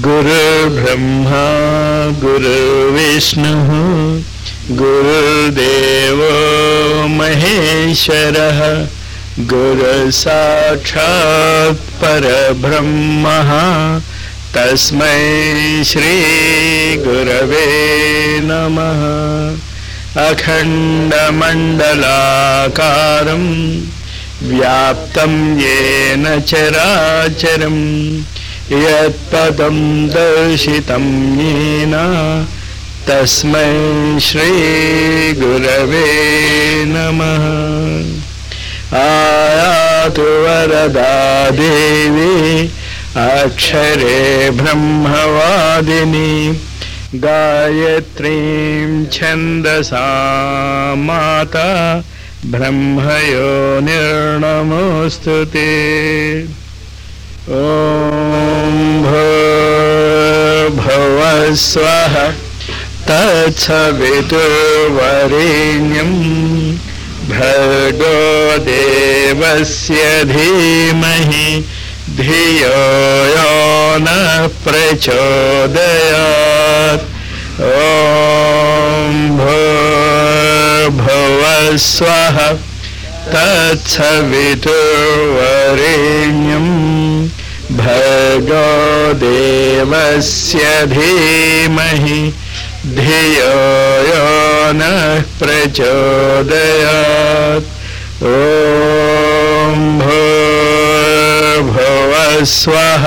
गुरुर्ब्रह्मा गुरुर्विष्णुः गुरुर्देवो महेश्वरः गुरुसाक्षात् परब्रह्मः तस्मै श्रीगुरवे नमः अखण्डमण्डलाकारम् व्याप्तं येन चराचरम् यत्पदं दर्शितं येन तस्मै श्रीगुरवे नमः आयातु वरदा देवी अक्षरे ब्रह्मवादिनी गायत्रीं छन्दसा माता ब्रह्मयो निर्णमोऽस्तु ते ॐ भूर्भुवस्वः तत्सवितुर्वरेण्यं भर्गो देवस्य धीमहि धियो यो नः प्रचोदयात् ॐ भूर्भुवस्वः तत्सवितुर्वरेण्यं भर्गो देवस्य धीमहि धियो यो नः प्रचोदयात् ॐ भूर्भुवस्वः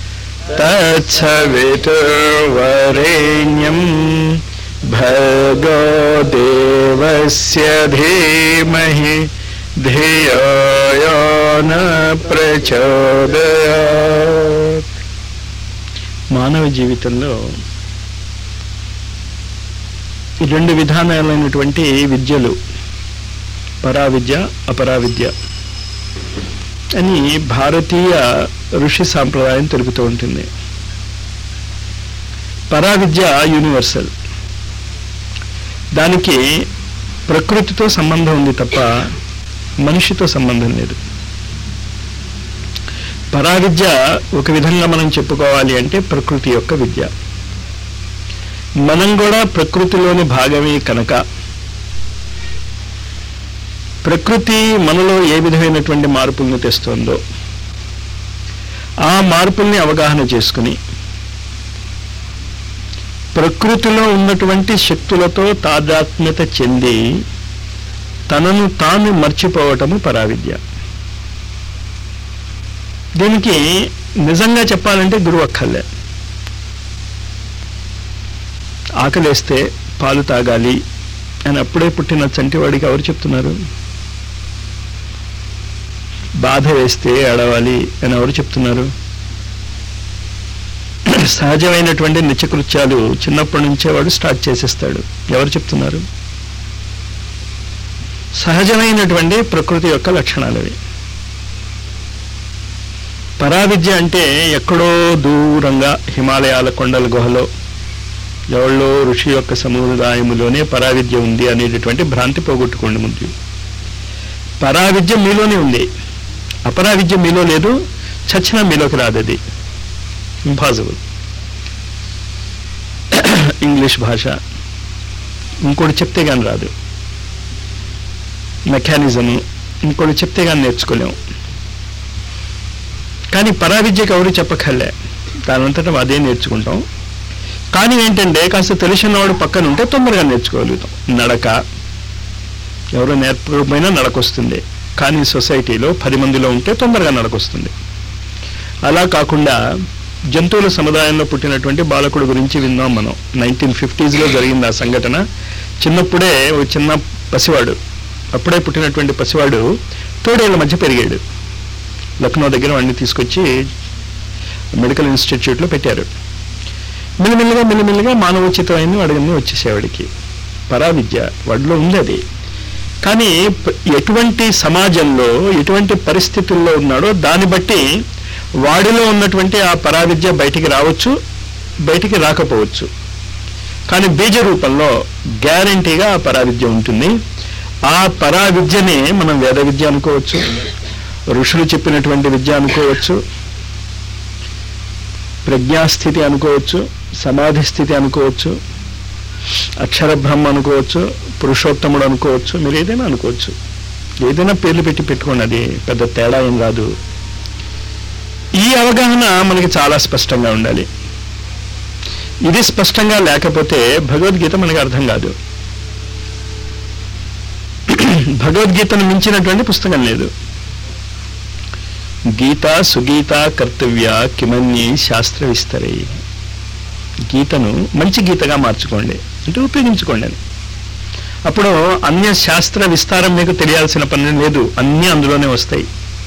तत्सवितुर्वरेण्यं भर्गो देवस्य धीमहि ధియో యో న ప్రచోదయాత్ మానవ జీవితంలో ఈ రెండు విధానాలైనటువంటి విద్యలు పరావిద్య అపరావిద్య అని భారతీయ ఋషి సాంప్రదాయం తెలుపుతూ ఉంటుంది పరావిద్య యూనివర్సల్ దానికి ప్రకృతితో సంబంధం ఉంది తప్ప మనిషితో సంబంధం లేదు పరావిద్య ఒక విధంగా మనం చెప్పుకోవాలి అంటే ప్రకృతి యొక్క విద్య మనం కూడా ప్రకృతిలోని భాగమే కనుక ప్రకృతి మనలో ఏ విధమైనటువంటి మార్పుల్ని తెస్తుందో ఆ మార్పుల్ని అవగాహన చేసుకుని ప్రకృతిలో ఉన్నటువంటి శక్తులతో తాదాత్మ్యత చెంది తనను తాను మర్చిపోవటము పరావిద్య దీనికి నిజంగా చెప్పాలంటే గురువు అక్కర్లే ఆకలేస్తే పాలు తాగాలి అని అప్పుడే పుట్టిన చంటివాడికి ఎవరు చెప్తున్నారు బాధ వేస్తే ఏడవాలి అని ఎవరు చెప్తున్నారు సహజమైనటువంటి నిత్యకృత్యాలు చిన్నప్పటి నుంచే వాడు స్టార్ట్ చేసేస్తాడు ఎవరు చెప్తున్నారు సహజమైనటువంటి ప్రకృతి యొక్క లక్షణాలు అవి పరావిద్య అంటే ఎక్కడో దూరంగా హిమాలయాల కొండల గుహలో ఎవళ్ళో ఋషి యొక్క సముదాయములోనే పరావిద్య ఉంది అనేటటువంటి భ్రాంతి పోగొట్టుకోండి ముందు పరావిద్య మీలోనే ఉంది అపరావిద్య మీలో లేదు చచ్చిన మీలోకి రాదు అది ఇంపాసిబుల్ ఇంగ్లీష్ భాష ఇంకోటి చెప్తే కానీ రాదు మెకానిజము ఇంకోటి చెప్తే కానీ నేర్చుకోలేము కానీ పరావిద్యకు ఎవరు చెప్పక్కర్లే దానంతటా అదే నేర్చుకుంటాం కానీ ఏంటంటే కాస్త తెలిసిన వాడు పక్కన ఉంటే తొందరగా నేర్చుకోగలుగుతాం నడక ఎవరు నేర్పకపోయినా నడకొస్తుంది కానీ సొసైటీలో పది మందిలో ఉంటే తొందరగా నడకొస్తుంది అలా కాకుండా జంతువుల సముదాయంలో పుట్టినటువంటి బాలకుడు గురించి విన్నాం మనం నైన్టీన్ ఫిఫ్టీస్లో జరిగింది ఆ సంఘటన చిన్నప్పుడే ఒక చిన్న పసివాడు అప్పుడే పుట్టినటువంటి పసివాడు తోడేళ్ల మధ్య పెరిగాడు లక్నో దగ్గర వాడిని తీసుకొచ్చి మెడికల్ ఇన్స్టిట్యూట్లో పెట్టారు మెల్లిమెల్లిగా మెల్లిమెల్లిగా మానవోచితమైన వాడిని వచ్చేసేవాడికి పరావిద్య వాడిలో ఉంది అది కానీ ప- ఎటువంటి సమాజంలో ఎటువంటి పరిస్థితుల్లో ఉన్నాడో దాన్ని బట్టి వాడిలో ఉన్నటువంటి ఆ పరావిద్య బయటికి రావచ్చు బయటికి రాకపోవచ్చు కానీ బీజ రూపంలో గ్యారంటీగా ఆ పరావిద్య ఉంటుంది ఆ పరావిద్యనే మనం వేద విద్య అనుకోవచ్చు ఋషులు చెప్పినటువంటి విద్య అనుకోవచ్చు ప్రజ్ఞాస్థితి అనుకోవచ్చు సమాధి స్థితి అనుకోవచ్చు అక్షర బ్రహ్మ అనుకోవచ్చు పురుషోత్తముడు అనుకోవచ్చు మీరు ఏదైనా అనుకోవచ్చు ఏదైనా పేర్లు పెట్టి పెట్టుకోండి అది పెద్ద తేడా ఏం రాదు ఈ అవగాహన మనకి చాలా స్పష్టంగా ఉండాలి ఇది స్పష్టంగా లేకపోతే భగవద్గీత మనకి అర్థం కాదు భగవద్గీతను మించినటువంటి పుస్తకం లేదు గీత సుగీత కర్తవ్య కిమన్యి శాస్త్ర విస్తరై గీతను మంచి గీతగా మార్చుకోండి అంటే ఉపయోగించుకోండి అని అప్పుడు అన్య శాస్త్ర విస్తారం మీకు తెలియాల్సిన పని లేదు అన్నీ అందులోనే వస్తాయి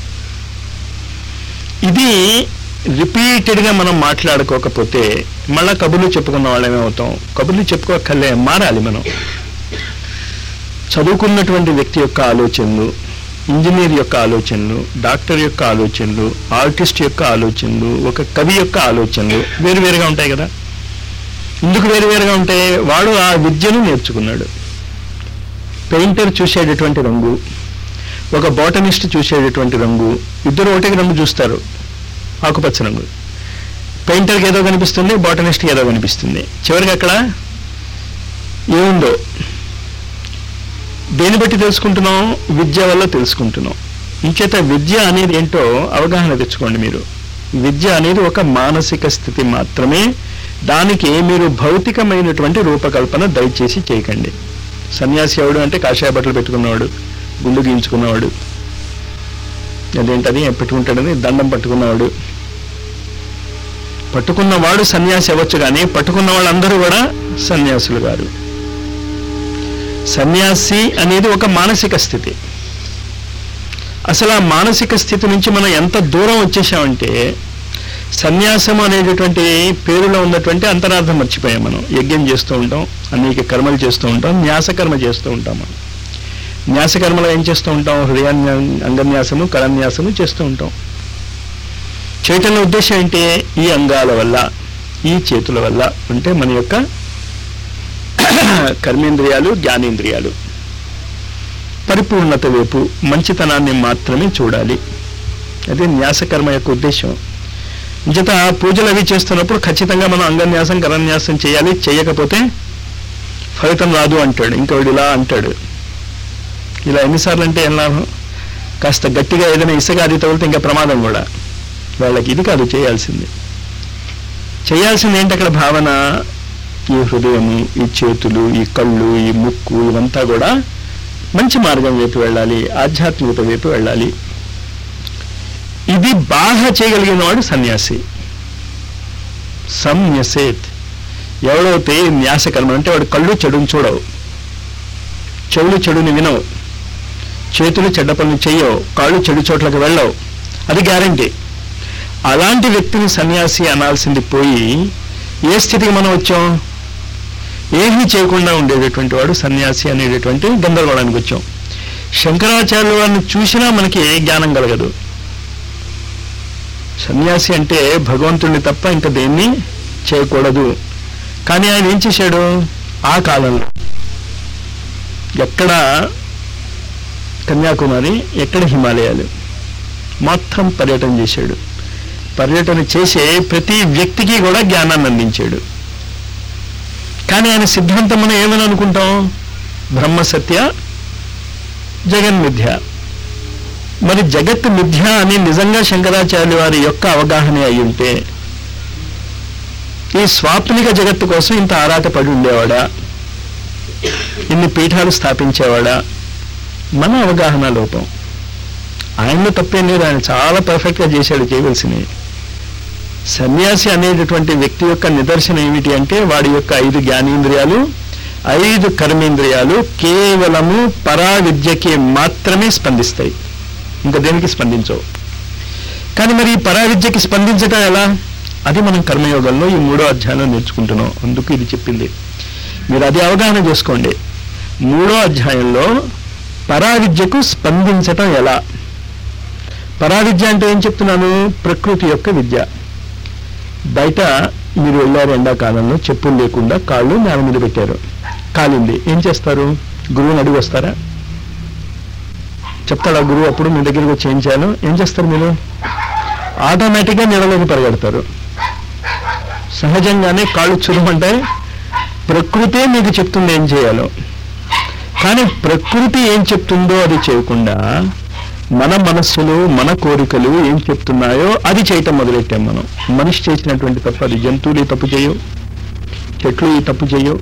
ఇది రిపీటెడ్గా మనం మాట్లాడుకోకపోతే మళ్ళా కబుర్లు చెప్పుకున్న వాళ్ళమే అవుతాం కబుర్లు చెప్పుకోకర్లే మారాలి మనం చదువుకున్నటువంటి వ్యక్తి యొక్క ఆలోచనలు ఇంజనీర్ యొక్క ఆలోచనలు డాక్టర్ యొక్క ఆలోచనలు ఆర్టిస్ట్ యొక్క ఆలోచనలు ఒక కవి యొక్క ఆలోచనలు వేరువేరుగా ఉంటాయి కదా ఎందుకు వేరువేరుగా ఉంటాయి వాడు ఆ విద్యను నేర్చుకున్నాడు పెయింటర్ చూసేటటువంటి రంగు ఒక బాటనిస్ట్ చూసేటటువంటి రంగు ఇద్దరు ఒకటే రంగు చూస్తారు ఆకుపచ్చ రంగు పెయింటర్కి ఏదో కనిపిస్తుంది బాటనిస్ట్కి ఏదో కనిపిస్తుంది చివరికి అక్కడ ఏముందో దేని బట్టి తెలుసుకుంటున్నాం విద్య వల్ల తెలుసుకుంటున్నాం ఇంచేత విద్య అనేది ఏంటో అవగాహన తెచ్చుకోండి మీరు విద్య అనేది ఒక మానసిక స్థితి మాత్రమే దానికి మీరు భౌతికమైనటువంటి రూపకల్పన దయచేసి చేయకండి సన్యాసి ఎవడు అంటే కాషాయ బట్టలు పెట్టుకున్నవాడు గుండు గీయించుకున్నవాడు అదేంటది పెట్టుకుంటాడని దండం పట్టుకున్నవాడు పట్టుకున్నవాడు సన్యాసి అవ్వచ్చు కానీ పట్టుకున్న వాళ్ళందరూ కూడా సన్యాసులు గారు సన్యాసి అనేది ఒక మానసిక స్థితి అసలు ఆ మానసిక స్థితి నుంచి మనం ఎంత దూరం వచ్చేసామంటే సన్యాసం అనేటటువంటి పేరులో ఉన్నటువంటి అంతరార్థం మర్చిపోయాం మనం యజ్ఞం చేస్తూ ఉంటాం అనేక కర్మలు చేస్తూ ఉంటాం న్యాసకర్మ చేస్తూ ఉంటాం మనం న్యాసకర్మలో ఏం చేస్తూ ఉంటాం హృదయాన్య అంగన్యాసము కరన్యాసము చేస్తూ ఉంటాం చేయటంలో ఉద్దేశం ఏంటి ఈ అంగాల వల్ల ఈ చేతుల వల్ల అంటే మన యొక్క కర్మేంద్రియాలు జ్ఞానేంద్రియాలు పరిపూర్ణత వైపు మంచితనాన్ని మాత్రమే చూడాలి అదే న్యాసకర్మ యొక్క ఉద్దేశం జత పూజలు అవి చేస్తున్నప్పుడు ఖచ్చితంగా మనం అంగన్యాసం కరన్యాసం చేయాలి చేయకపోతే ఫలితం రాదు అంటాడు ఇంకోడు ఇలా అంటాడు ఇలా ఎన్నిసార్లు అంటే ఏం లాభం కాస్త గట్టిగా ఏదైనా ఇసుక అది తగిలితే ఇంకా ప్రమాదం కూడా వాళ్ళకి ఇది కాదు చేయాల్సింది చేయాల్సింది ఏంటి అక్కడ భావన ఈ హృదయము ఈ చేతులు ఈ కళ్ళు ఈ ముక్కు ఇవంతా కూడా మంచి మార్గం వైపు వెళ్ళాలి ఆధ్యాత్మికత వైపు వెళ్ళాలి ఇది బాగా చేయగలిగిన వాడు సన్యాసి సంన్యసేత్ ఎవడైతే న్యాసకర్మ అంటే వాడు కళ్ళు చెడుని చూడవు చెవులు చెడుని వినవు చేతులు చెడ్డ పనులు చెయ్యవు కాళ్ళు చెడు చోట్లకు వెళ్ళవు అది గ్యారంటీ అలాంటి వ్యక్తిని సన్యాసి అనాల్సింది పోయి ఏ స్థితికి మనం వచ్చాం ఏమీ చేయకుండా ఉండేటటువంటి వాడు సన్యాసి అనేటటువంటి గందరగోళానికి వచ్చాం శంకరాచార్యుల వారిని చూసినా మనకి జ్ఞానం కలగదు సన్యాసి అంటే భగవంతుడిని తప్ప ఇంకా దేన్ని చేయకూడదు కానీ ఆయన ఏం చేశాడు ఆ కాలంలో ఎక్కడ కన్యాకుమారి ఎక్కడ హిమాలయాలు మొత్తం పర్యటన చేశాడు పర్యటన చేసే ప్రతి వ్యక్తికి కూడా జ్ఞానాన్ని అందించాడు కానీ ఆయన సిద్ధాంతం మనం ఏమని అనుకుంటాం బ్రహ్మ సత్య జగన్మిథ్య మరి జగత్ మిథ్య అని నిజంగా శంకరాచార్య వారి యొక్క అవగాహన అయి ఉంటే ఈ స్వాప్నిక జగత్తు కోసం ఇంత ఆరాటపడి ఉండేవాడా ఇన్ని పీఠాలు స్థాపించేవాడా మన అవగాహన లోపం ఆయనలో తప్పేం లేదు ఆయన చాలా పర్ఫెక్ట్గా చేశాడు చేయవలసినవి సన్యాసి అనేటటువంటి వ్యక్తి యొక్క నిదర్శనం ఏమిటి అంటే వాడి యొక్క ఐదు జ్ఞానేంద్రియాలు ఐదు కర్మేంద్రియాలు కేవలము పరా విద్యకి మాత్రమే స్పందిస్తాయి ఇంకా దేనికి స్పందించవు కానీ మరి ఈ పరా విద్యకి స్పందించటం ఎలా అది మనం కర్మయోగంలో ఈ మూడో అధ్యాయంలో నేర్చుకుంటున్నాం అందుకు ఇది చెప్పింది మీరు అది అవగాహన చేసుకోండి మూడో అధ్యాయంలో పరావిద్యకు స్పందించటం ఎలా పరావిద్య అంటే ఏం చెప్తున్నాను ప్రకృతి యొక్క విద్య బయట మీరు వెళ్ళారు ఎండాకాలంలో చెప్పులు లేకుండా కాళ్ళు నేల మీద పెట్టారు కాలింది ఏం చేస్తారు గురువుని అడిగి వస్తారా చెప్తాడా గురువు అప్పుడు మీ దగ్గరికి వచ్చి ఏం చేయాలో ఏం చేస్తారు మీరు ఆటోమేటిక్గా నీళ్ళలోకి పరిగెడతారు సహజంగానే కాళ్ళు చురుమంటాయి ప్రకృతే మీకు చెప్తుంది ఏం చేయాలో కానీ ప్రకృతి ఏం చెప్తుందో అది చేయకుండా మన మనస్సులు మన కోరికలు ఏం చెప్తున్నాయో అది చేయటం మొదలెట్టాం మనం మనిషి చేసినటువంటి తప్పు అది జంతువులు ఈ తప్పు చేయవు చెట్లు ఈ తప్పు చేయవు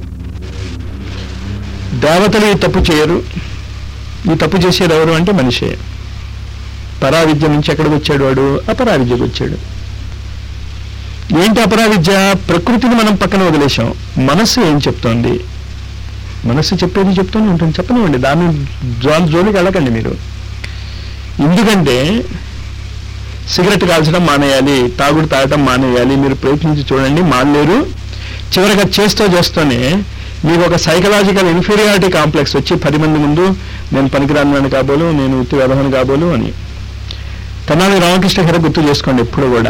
దేవతలు ఈ తప్పు చేయరు ఈ తప్పు చేసేది ఎవరు అంటే మనిషే పరావిద్య నుంచి ఎక్కడికి వచ్చాడు వాడు అపరావిద్యకు వచ్చాడు ఏంటి అపరావిద్య ప్రకృతిని మనం పక్కన వదిలేశాం మనస్సు ఏం చెప్తోంది మనస్సు చెప్పేది చెప్తూనే ఉంటుంది చెప్పనివ్వండి దాన్ని జో- జోలికి వెళ్ళకండి మీరు ఎందుకంటే సిగరెట్ కాల్చడం మానేయాలి తాగుడు తాగటం మానేయాలి మీరు ప్రయత్నించి చూడండి మానలేరు చివరిగా చేస్తూ చేస్తూనే మీకు ఒక సైకలాజికల్ ఇన్ఫీరియారిటీ కాంప్లెక్స్ వచ్చి పది మంది ముందు నేను పనికిరాను కాబోలు నేను ఉత్తి వ్యవహారం కాబోలు అని తెనాలి రామకృష్ణ గారు గుర్తు చేసుకోండి ఎప్పుడు కూడా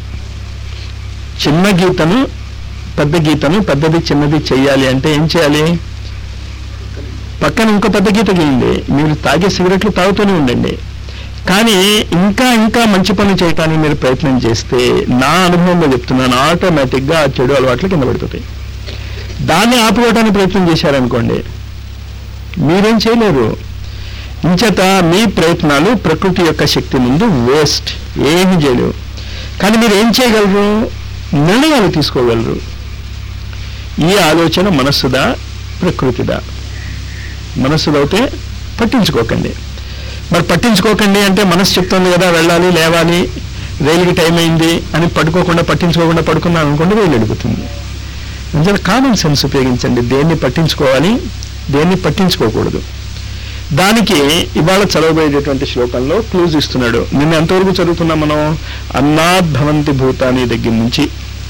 చిన్న గీతను పెద్ద గీతను పెద్దది చిన్నది చెయ్యాలి అంటే ఏం చేయాలి పక్కన ఇంకో పెద్ద గీత గీయండి మీరు తాగే సిగరెట్లు తాగుతూనే ఉండండి కానీ ఇంకా ఇంకా మంచి పనులు చేయటానికి మీరు ప్రయత్నం చేస్తే నా అనుభవంలో చెప్తున్నాను ఆటోమేటిక్గా ఆ చెడు అలవాట్లు కింద పడిపోతాయి దాన్ని ఆపుకోవడానికి ప్రయత్నం చేశారనుకోండి మీరేం చేయలేరు ఇంచేత మీ ప్రయత్నాలు ప్రకృతి యొక్క శక్తి ముందు వేస్ట్ ఏమీ చేయలేవు కానీ మీరు ఏం చేయగలరు నిర్ణయాలు తీసుకోగలరు ఈ ఆలోచన మనస్సుదా ప్రకృతిదా మనస్సుదైతే పట్టించుకోకండి మరి పట్టించుకోకండి అంటే మనసు చెప్తుంది కదా వెళ్ళాలి లేవాలి రైలుకి టైం అయింది అని పడుకోకుండా పట్టించుకోకుండా పడుకున్నాను అనుకోండి రైలు వెళ్ళిపోతుంది నిజంగా కామన్ సెన్స్ ఉపయోగించండి దేన్ని పట్టించుకోవాలి దేన్ని పట్టించుకోకూడదు దానికి ఇవాళ చదవబోయేటటువంటి శ్లోకంలో క్లూజ్ ఇస్తున్నాడు నిన్న ఎంతవరకు చదువుతున్నాం మనం అన్నాద్భవంతి భూతాని దగ్గర నుంచి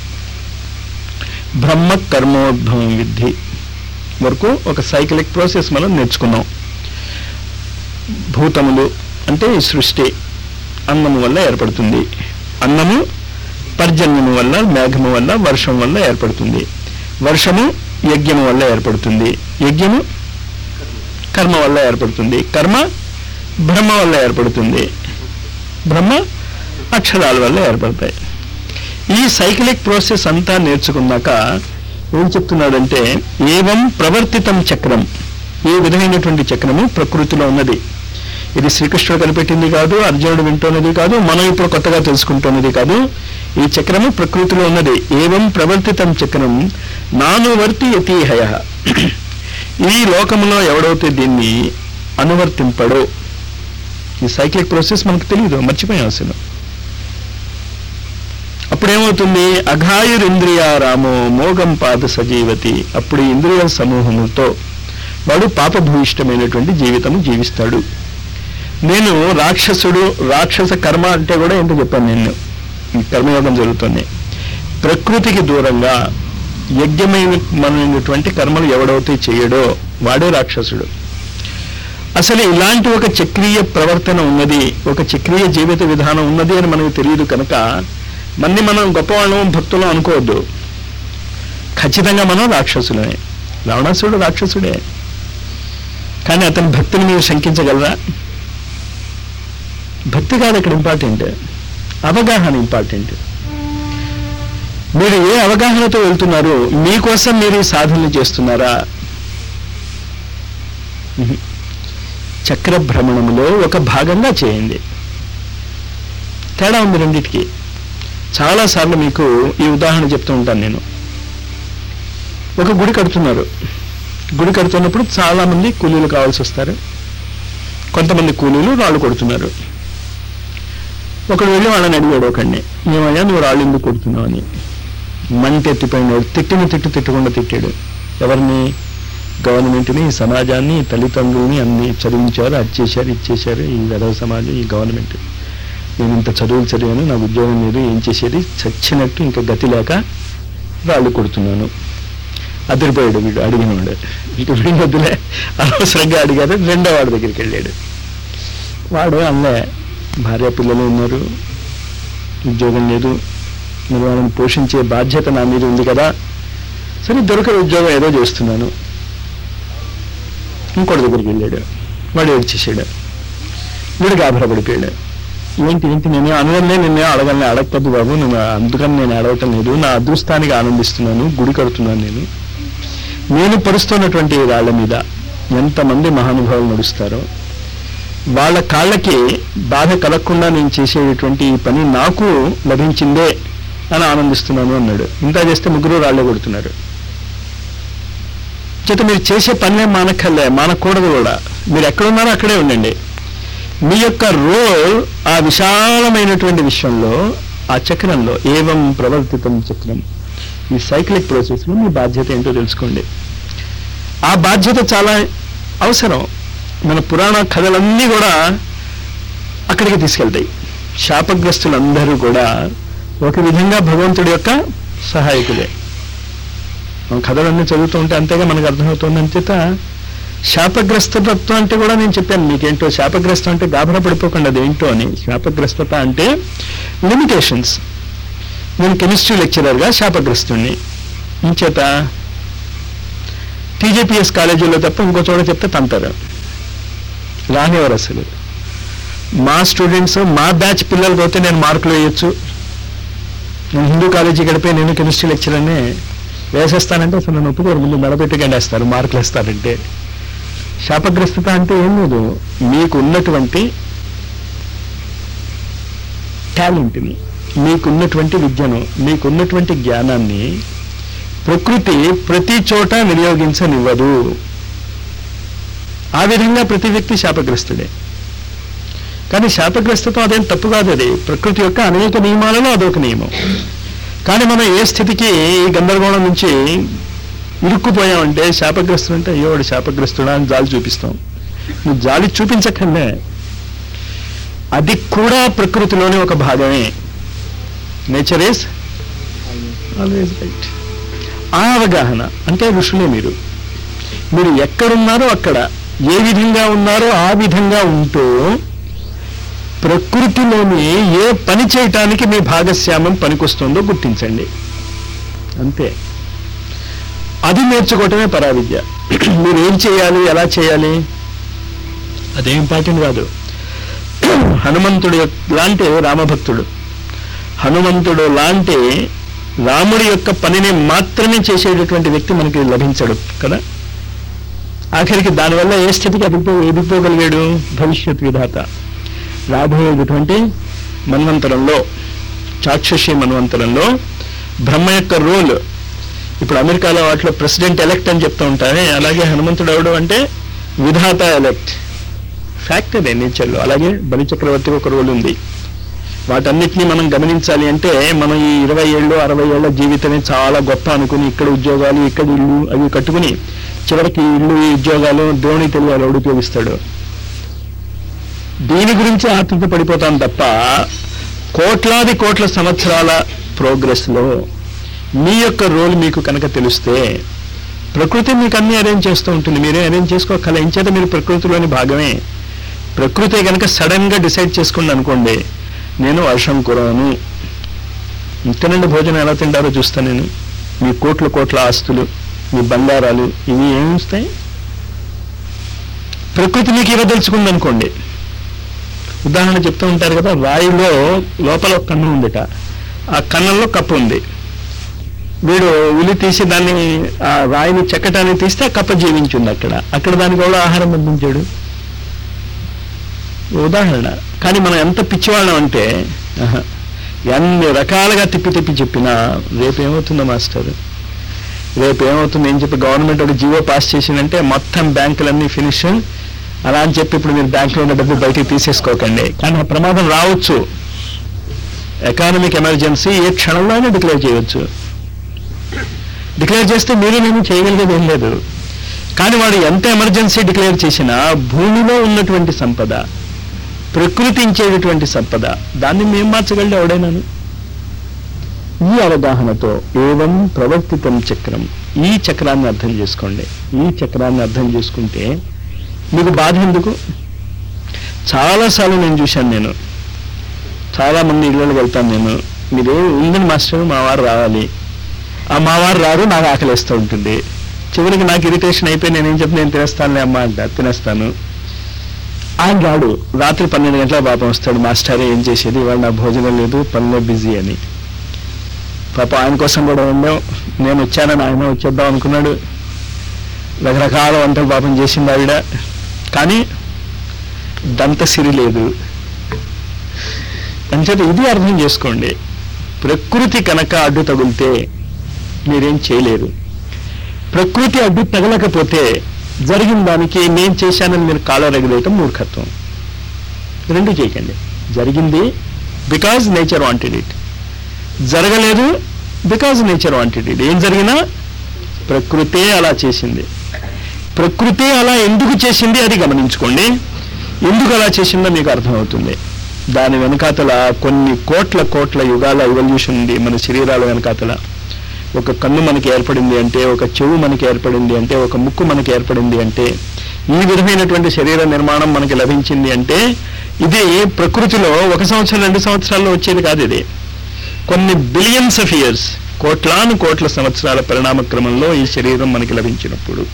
బ్రహ్మ కర్మోద్భవం విద్ధి వరకు ఒక సైకిలిక్ ప్రాసెస్ మనం నేర్చుకున్నాం భూతములు అంటే ఈ సృష్టి అన్నము వల్ల ఏర్పడుతుంది అన్నము పర్జన్యము వల్ల మేఘము వల్ల వర్షం వల్ల ఏర్పడుతుంది వర్షము యజ్ఞము వల్ల ఏర్పడుతుంది యజ్ఞము కర్మ వల్ల ఏర్పడుతుంది కర్మ బ్రహ్మ వల్ల ఏర్పడుతుంది బ్రహ్మ అక్షరాల వల్ల ఏర్పడతాయి ఈ సైకిలిక్ ప్రాసెస్ అంతా నేర్చుకున్నాక ఏం చెప్తున్నాడంటే ఏవం ప్రవర్తితం చక్రం ఏ విధమైనటువంటి చక్రము ప్రకృతిలో ఉన్నది ఇది శ్రీకృష్ణుడు కనిపెట్టింది కాదు అర్జునుడు వింటున్నది కాదు మనం ఇప్పుడు కొత్తగా తెలుసుకుంటున్నది కాదు ఈ చక్రము ప్రకృతిలో ఉన్నది ఏవం ప్రవర్తితం చక్రం నానువర్తి యతీహయ ఈ లోకములో ఎవడైతే దీన్ని అనువర్తింపడో ఈ సైక్లిక్ ప్రాసెస్ మనకు తెలియదు మర్చిపోయాం అసలు అప్పుడేమవుతుంది అఘాయురింద్రియారామో మోగం పాద సజీవతి అప్పుడు ఈ ఇంద్రియ సమూహములతో వాడు పాపభూయిష్టమైనటువంటి జీవితము జీవిస్తాడు నేను రాక్షసుడు రాక్షస కర్మ అంటే కూడా ఏంటో చెప్పాను నేను ఈ కర్మయోగం జరుగుతుంది ప్రకృతికి దూరంగా యజ్ఞమైనటువంటి కర్మలు ఎవడైతే చేయడో వాడే రాక్షసుడు అసలు ఇలాంటి ఒక చక్రీయ ప్రవర్తన ఉన్నది ఒక చక్రీయ జీవిత విధానం ఉన్నది అని మనకు తెలియదు కనుక మన్ని మనం గొప్పవాళ్ళం భక్తులం అనుకోవద్దు ఖచ్చితంగా మనం రాక్షసులమే రావణాసుడు రాక్షసుడే కానీ అతని భక్తిని మీరు శంకించగలరా భక్తి కాదు ఇక్కడ ఇంపార్టెంట్ అవగాహన ఇంపార్టెంట్ మీరు ఏ అవగాహనతో వెళ్తున్నారు మీకోసం మీరు ఈ సాధనలు చేస్తున్నారా ఉహు. చక్ర భ్రమణములో ఒక భాగంగా చేయండి తేడా ఉంది రెండింటికి చాలాసార్లు మీకు ఈ ఉదాహరణ చెప్తూ ఉంటాను నేను ఒక గుడి కడుతున్నారు గుడి కడుతున్నప్పుడు చాలా మంది కూలీలు కావాల్సి వస్తారు కొంతమంది కూలీలు రాళ్ళు కొడుతున్నారు ఒకడు వెళ్ళి వాళ్ళని అడిగాడు ఒకడిని ఏమయ్యా నువ్వు రాళ్ళు ఎందుకు కొడుతున్నావు అని మంట ఎత్తిపోయినాడు తిట్టిన తిట్టు తిట్టకుండా తిట్టాడు ఎవరిని గవర్నమెంట్ని ఈ సమాజాన్ని ఈ తల్లిదండ్రుల్ని అన్ని చదివించారు అది చేశారు ఇది చేశారు ఈ వెధవ సమాజం ఈ గవర్నమెంట్ నేను ఇంత చదువులు చదివాను నాకు ఉద్యోగం లేదు ఏం చేసేది చచ్చినట్టు ఇంకా గతి లేక రాళ్ళు కొడుతున్నాను అదిరిపోయాడు వీడు అడిగినవాడు ఇక వీడి వద్దులే అనవసరంగా అడిగారు రెండో వాడి దగ్గరికి వెళ్ళాడు వాడు అన్నే భార్య పిల్లలు ఉన్నారు ఉద్యోగం లేదు మరి వాళ్ళని పోషించే బాధ్యత నా మీద ఉంది కదా సరే దొరకని ఉద్యోగం ఏదో చేస్తున్నాను ఇంకోటి దగ్గరికి వెళ్ళాడు వాడు ఏడ్చేసాడు వీడు గాభరా పడిపోయాడు ఏంటి ఏంటి నేను అనగలనే నిన్నే అడగలనే అడగద్దు బాబు నేను అందుకని నేను అడగటం లేదు నా అదృష్టానికి ఆనందిస్తున్నాను గుడి కడుతున్నాను నేను నేను పరుస్తున్నటువంటి ఈ రాళ్ల మీద ఎంతమంది మహానుభావులు నడుస్తారో వాళ్ళ కాళ్ళకి బాధ కలగకుండా నేను చేసేటటువంటి ఈ పని నాకు లభించిందే అని ఆనందిస్తున్నాను అన్నాడు ఇంత చేస్తే ముగ్గురు రాళ్ళే కొడుతున్నారు చేత మీరు చేసే పనినే మానక్కర్లే మానకూడదు కూడా మీరు ఎక్కడున్నారో అక్కడే ఉండండి మీ యొక్క రోల్ ఆ విశాలమైనటువంటి విషయంలో ఆ చక్రంలో ఏవం ప్రవర్తితం చక్రం ఈ సైక్లిక్ ప్రాసెస్లో మీ బాధ్యత ఏంటో తెలుసుకోండి ఆ బాధ్యత చాలా అవసరం మన పురాణ కథలన్నీ కూడా అక్కడికి తీసుకెళ్తాయి శాపగ్రస్తులందరూ కూడా ఒక విధంగా భగవంతుడి యొక్క సహాయకులే మన కథలన్నీ చదువుతూ ఉంటే అంతేగా మనకు అర్థమవుతుంది అంచేత శాపగ్రస్తత్వం అంటే కూడా నేను చెప్పాను మీకేంటో శాపగ్రస్తం అంటే గాభర పడిపోకుండా అదేంటో అని శాపగ్రస్తత అంటే లిమిటేషన్స్ నేను కెమిస్ట్రీ లెక్చరర్గా శాపగ్రస్తుణ్ణి ఇంచేత టీజేపీఎస్ కాలేజీలో తప్ప ఇంకో చోట చెప్తే తంతారు రానివారు అసలు మా స్టూడెంట్స్ మా బ్యాచ్ పిల్లలు పోతే నేను మార్కులు వేయొచ్చు నేను హిందూ కాలేజీ గడిపే నేను కెమిస్ట్రీ లెక్చరర్నే వేసేస్తానంటే అసలు నన్ను ఒప్పుకోరు ముందు మెడపెట్టుకెళ్ళి వేస్తారు మార్కులు వేస్తారంటే శాపగ్రస్తత అంటే ఏం లేదు మీకు ఉన్నటువంటి టాలెంట్ని మీకున్నటువంటి విద్యను మీకున్నటువంటి జ్ఞానాన్ని ప్రకృతి ప్రతి చోట వినియోగించనివ్వదు ఆ విధంగా ప్రతి వ్యక్తి శాపగ్రస్తుడే కానీ శాపగ్రస్తత్వం అదేం తప్పు కాదు అది ప్రకృతి యొక్క అనేక నియమాలలో అదొక నియమం కానీ మనం ఏ స్థితికి ఈ గందరగోళం నుంచి ఇరుక్కుపోయామంటే శాపగ్రస్తుడు అంటే అయ్యో వాడు శాపగ్రస్తుడా అని జాలి చూపిస్తాం నువ్వు జాలి చూపించకనే అది కూడా ప్రకృతిలోని ఒక భాగమే నేచర్ ఈస్ ఆల్వేస్ రైట్ ఆ అవగాహన అంటే ఋషులే మీరు మీరు ఎక్కడున్నారో అక్కడ ఏ విధంగా ఉన్నారో ఆ విధంగా ఉంటూ ప్రకృతిలోని ఏ పని చేయటానికి మీ భాగస్వామ్యం పనికొస్తుందో గుర్తించండి అంతే అది నేర్చుకోవటమే పరావిద్య మీరు ఏం చేయాలి ఎలా చేయాలి అదేం ఇంపార్టెంట్ కాదు హనుమంతుడు యొక్క- లాంటి రామభక్తుడు హనుమంతుడు లాంటి రాముడి యొక్క పనిని మాత్రమే చేసేటటువంటి వ్యక్తి మనకి లభించడు కదా ఆఖరికి దానివల్ల ఏ స్థితికి అదిపో ఎదిగిపోగలిగాడు భవిష్యత్ విధాత రాబోయేటటువంటి మన్వంతరంలో చాక్షుషి మన్వంతరంలో బ్రహ్మ యొక్క రోల్ ఇప్పుడు అమెరికాలో వాటిలో ప్రెసిడెంట్ ఎలెక్ట్ అని చెప్తూ ఉంటారే అలాగే హనుమంతుడు ఎవడు అంటే విధాత ఎలెక్ట్ ఫ్యాక్ట్ అదే నేచర్లో అలాగే బలి చక్రవర్తికి ఒక రోల్ ఉంది వాటన్నిటిని మనం గమనించాలి అంటే మనం ఈ ఇరవై ఏళ్ళు అరవై ఏళ్ల జీవితమే చాలా గొప్ప అనుకుని ఇక్కడ ఉద్యోగాలు ఇక్కడ ఇల్లు అవి కట్టుకుని చివరికి ఈ ఇల్లు ఈ ఉద్యోగాలు దేవుని తెలియాలి ఎవడు ఉపయోగిస్తాడు దీని గురించి ఆతృత పడిపోతాం తప్ప కోట్లాది కోట్ల సంవత్సరాల ప్రోగ్రెస్ లో మీ యొక్క రోల్ మీకు కనుక తెలిస్తే ప్రకృతి మీకు అన్ని అరేంజ్ చేస్తూ ఉంటుంది మీరే అరేంజ్ చేసుకోగల ఇంచేత మీరు ప్రకృతిలోని భాగమే ప్రకృతి కనుక సడన్ గా డిసైడ్ చేసుకోండి అనుకోండి నేను వర్షం కురవను ఇంతనండి భోజనం ఎలా తింటారో చూస్తా నేను మీ కోట్ల కోట్ల ఆస్తులు మీ బంగారాలు ఇవి ఏమి వస్తాయి ప్రకృతి మీకు ఇవ్వదలుచుకుంది అనుకోండి ఉదాహరణ చెప్తూ ఉంటారు కదా రాయిలో లోపల ఒక కన్ను ఉందిట ఆ కన్నంలో కప్పు ఉంది వీడు ఉలి తీసి దాన్ని ఆ రాయిని చెక్కటాన్ని తీస్తే ఆ కప్ప జీవించింది అక్కడ అక్కడ దానికి కూడా ఆహారం అందించాడు ఉదాహరణ కానీ మనం ఎంత పిచ్చివాళ్ళం అంటే ఆహా, ఎన్ని రకాలుగా తిప్పి తిప్పి చెప్పినా రేపు ఏమవుతుందో మాస్టర్ రేపు ఏమవుతుంది ఏం చెప్పి గవర్నమెంట్ ఒక జీవో పాస్ చేసిందంటే మొత్తం బ్యాంకులన్నీ ఫినిష్ అలా అని చెప్పి ఇప్పుడు మీరు బ్యాంకులో ఉన్న డబ్బు బయటికి తీసేసుకోకండి కానీ ఆ ప్రమాదం రావచ్చు ఎకానమిక్ ఎమర్జెన్సీ ఏ క్షణంలో అయినా డిక్లేర్ చేయవచ్చు డిక్లేర్ చేస్తే మీరు నేను చేయగలిగేది ఏం లేదు కానీ వాడు ఎంత ఎమర్జెన్సీ డిక్లేర్ చేసినా భూమిలో ఉన్నటువంటి సంపద ప్రకృతి ఇచ్చేటటువంటి సంపద దాన్ని మేము మార్చగలిగే ఎవడైనాను ఈ అవగాహనతో ఏవం ప్రవర్తితం చక్రం ఈ చక్రాన్ని అర్థం చేసుకోండి ఈ చక్రాన్ని అర్థం చేసుకుంటే మీకు బాధ ఎందుకు చాలాసార్లు నేను చూశాను నేను చాలా మంది ఇళ్ళకి వెళ్తాను నేను మీరేం ఉందని మాస్టర్ మా వారు రావాలి ఆ మా వారు రారు నాకు ఆకలిస్తూ ఉంటుంది చివరికి నాకు ఇరిటేషన్ అయిపోయి నేనేం చెప్పి నేను తినేస్తానులే అమ్మా అంట తినేస్తాను ఆయన రాడు రాత్రి పన్నెండు గంటల పాపం వస్తాడు మాస్టర్ ఏం చేసేది ఇవాళ నా భోజనం లేదు పనిలో బిజీ అని పాప ఆయన కోసం కూడా ఉందాం నేను వచ్చానని ఆయన వచ్చేద్దాం అనుకున్నాడు రకరకాల వంటలు పాపం చేసింది ఆవిడ కానీ దంతసిరి లేదు అంచేత ఇది అర్థం చేసుకోండి ప్రకృతి కనుక అడ్డు తగిలితే మీరేం చేయలేరు ప్రకృతి అడ్డు తగలకపోతే జరిగిన దానికి నేను చేశానని మీరు కాలం రగిలేయటం మూర్ఖత్వం రెండు చేయకండి జరిగింది బికాజ్ నేచర్ వాంటెడ్ ఇట్ జరగలేదు బికాజ్ నేచర్ వాంటెడ్ ఇట్ ఏం జరిగినా ప్రకృతే అలా చేసింది ప్రకృతి అలా ఎందుకు చేసింది అది గమనించుకోండి ఎందుకు అలా చేసిందో మీకు అర్థమవుతుంది దాని వెనకాతల కొన్ని కోట్ల కోట్ల యుగాల ఎవల్యూషన్ ఉంది మన శరీరాల వెనకాతల ఒక కన్ను మనకి ఏర్పడింది అంటే ఒక చెవు మనకి ఏర్పడింది అంటే ఒక ముక్కు మనకి ఏర్పడింది అంటే ఈ విధమైనటువంటి శరీర నిర్మాణం మనకి లభించింది అంటే ఇది ప్రకృతిలో ఒక సంవత్సరం రెండు సంవత్సరాల్లో వచ్చేది కాదు ఇది కొన్ని బిలియన్స్ ఆఫ్ ఇయర్స్ కోట్లాను కోట్ల సంవత్సరాల పరిణామ క్రమంలో ఈ శరీరం మనకి లభించినప్పుడు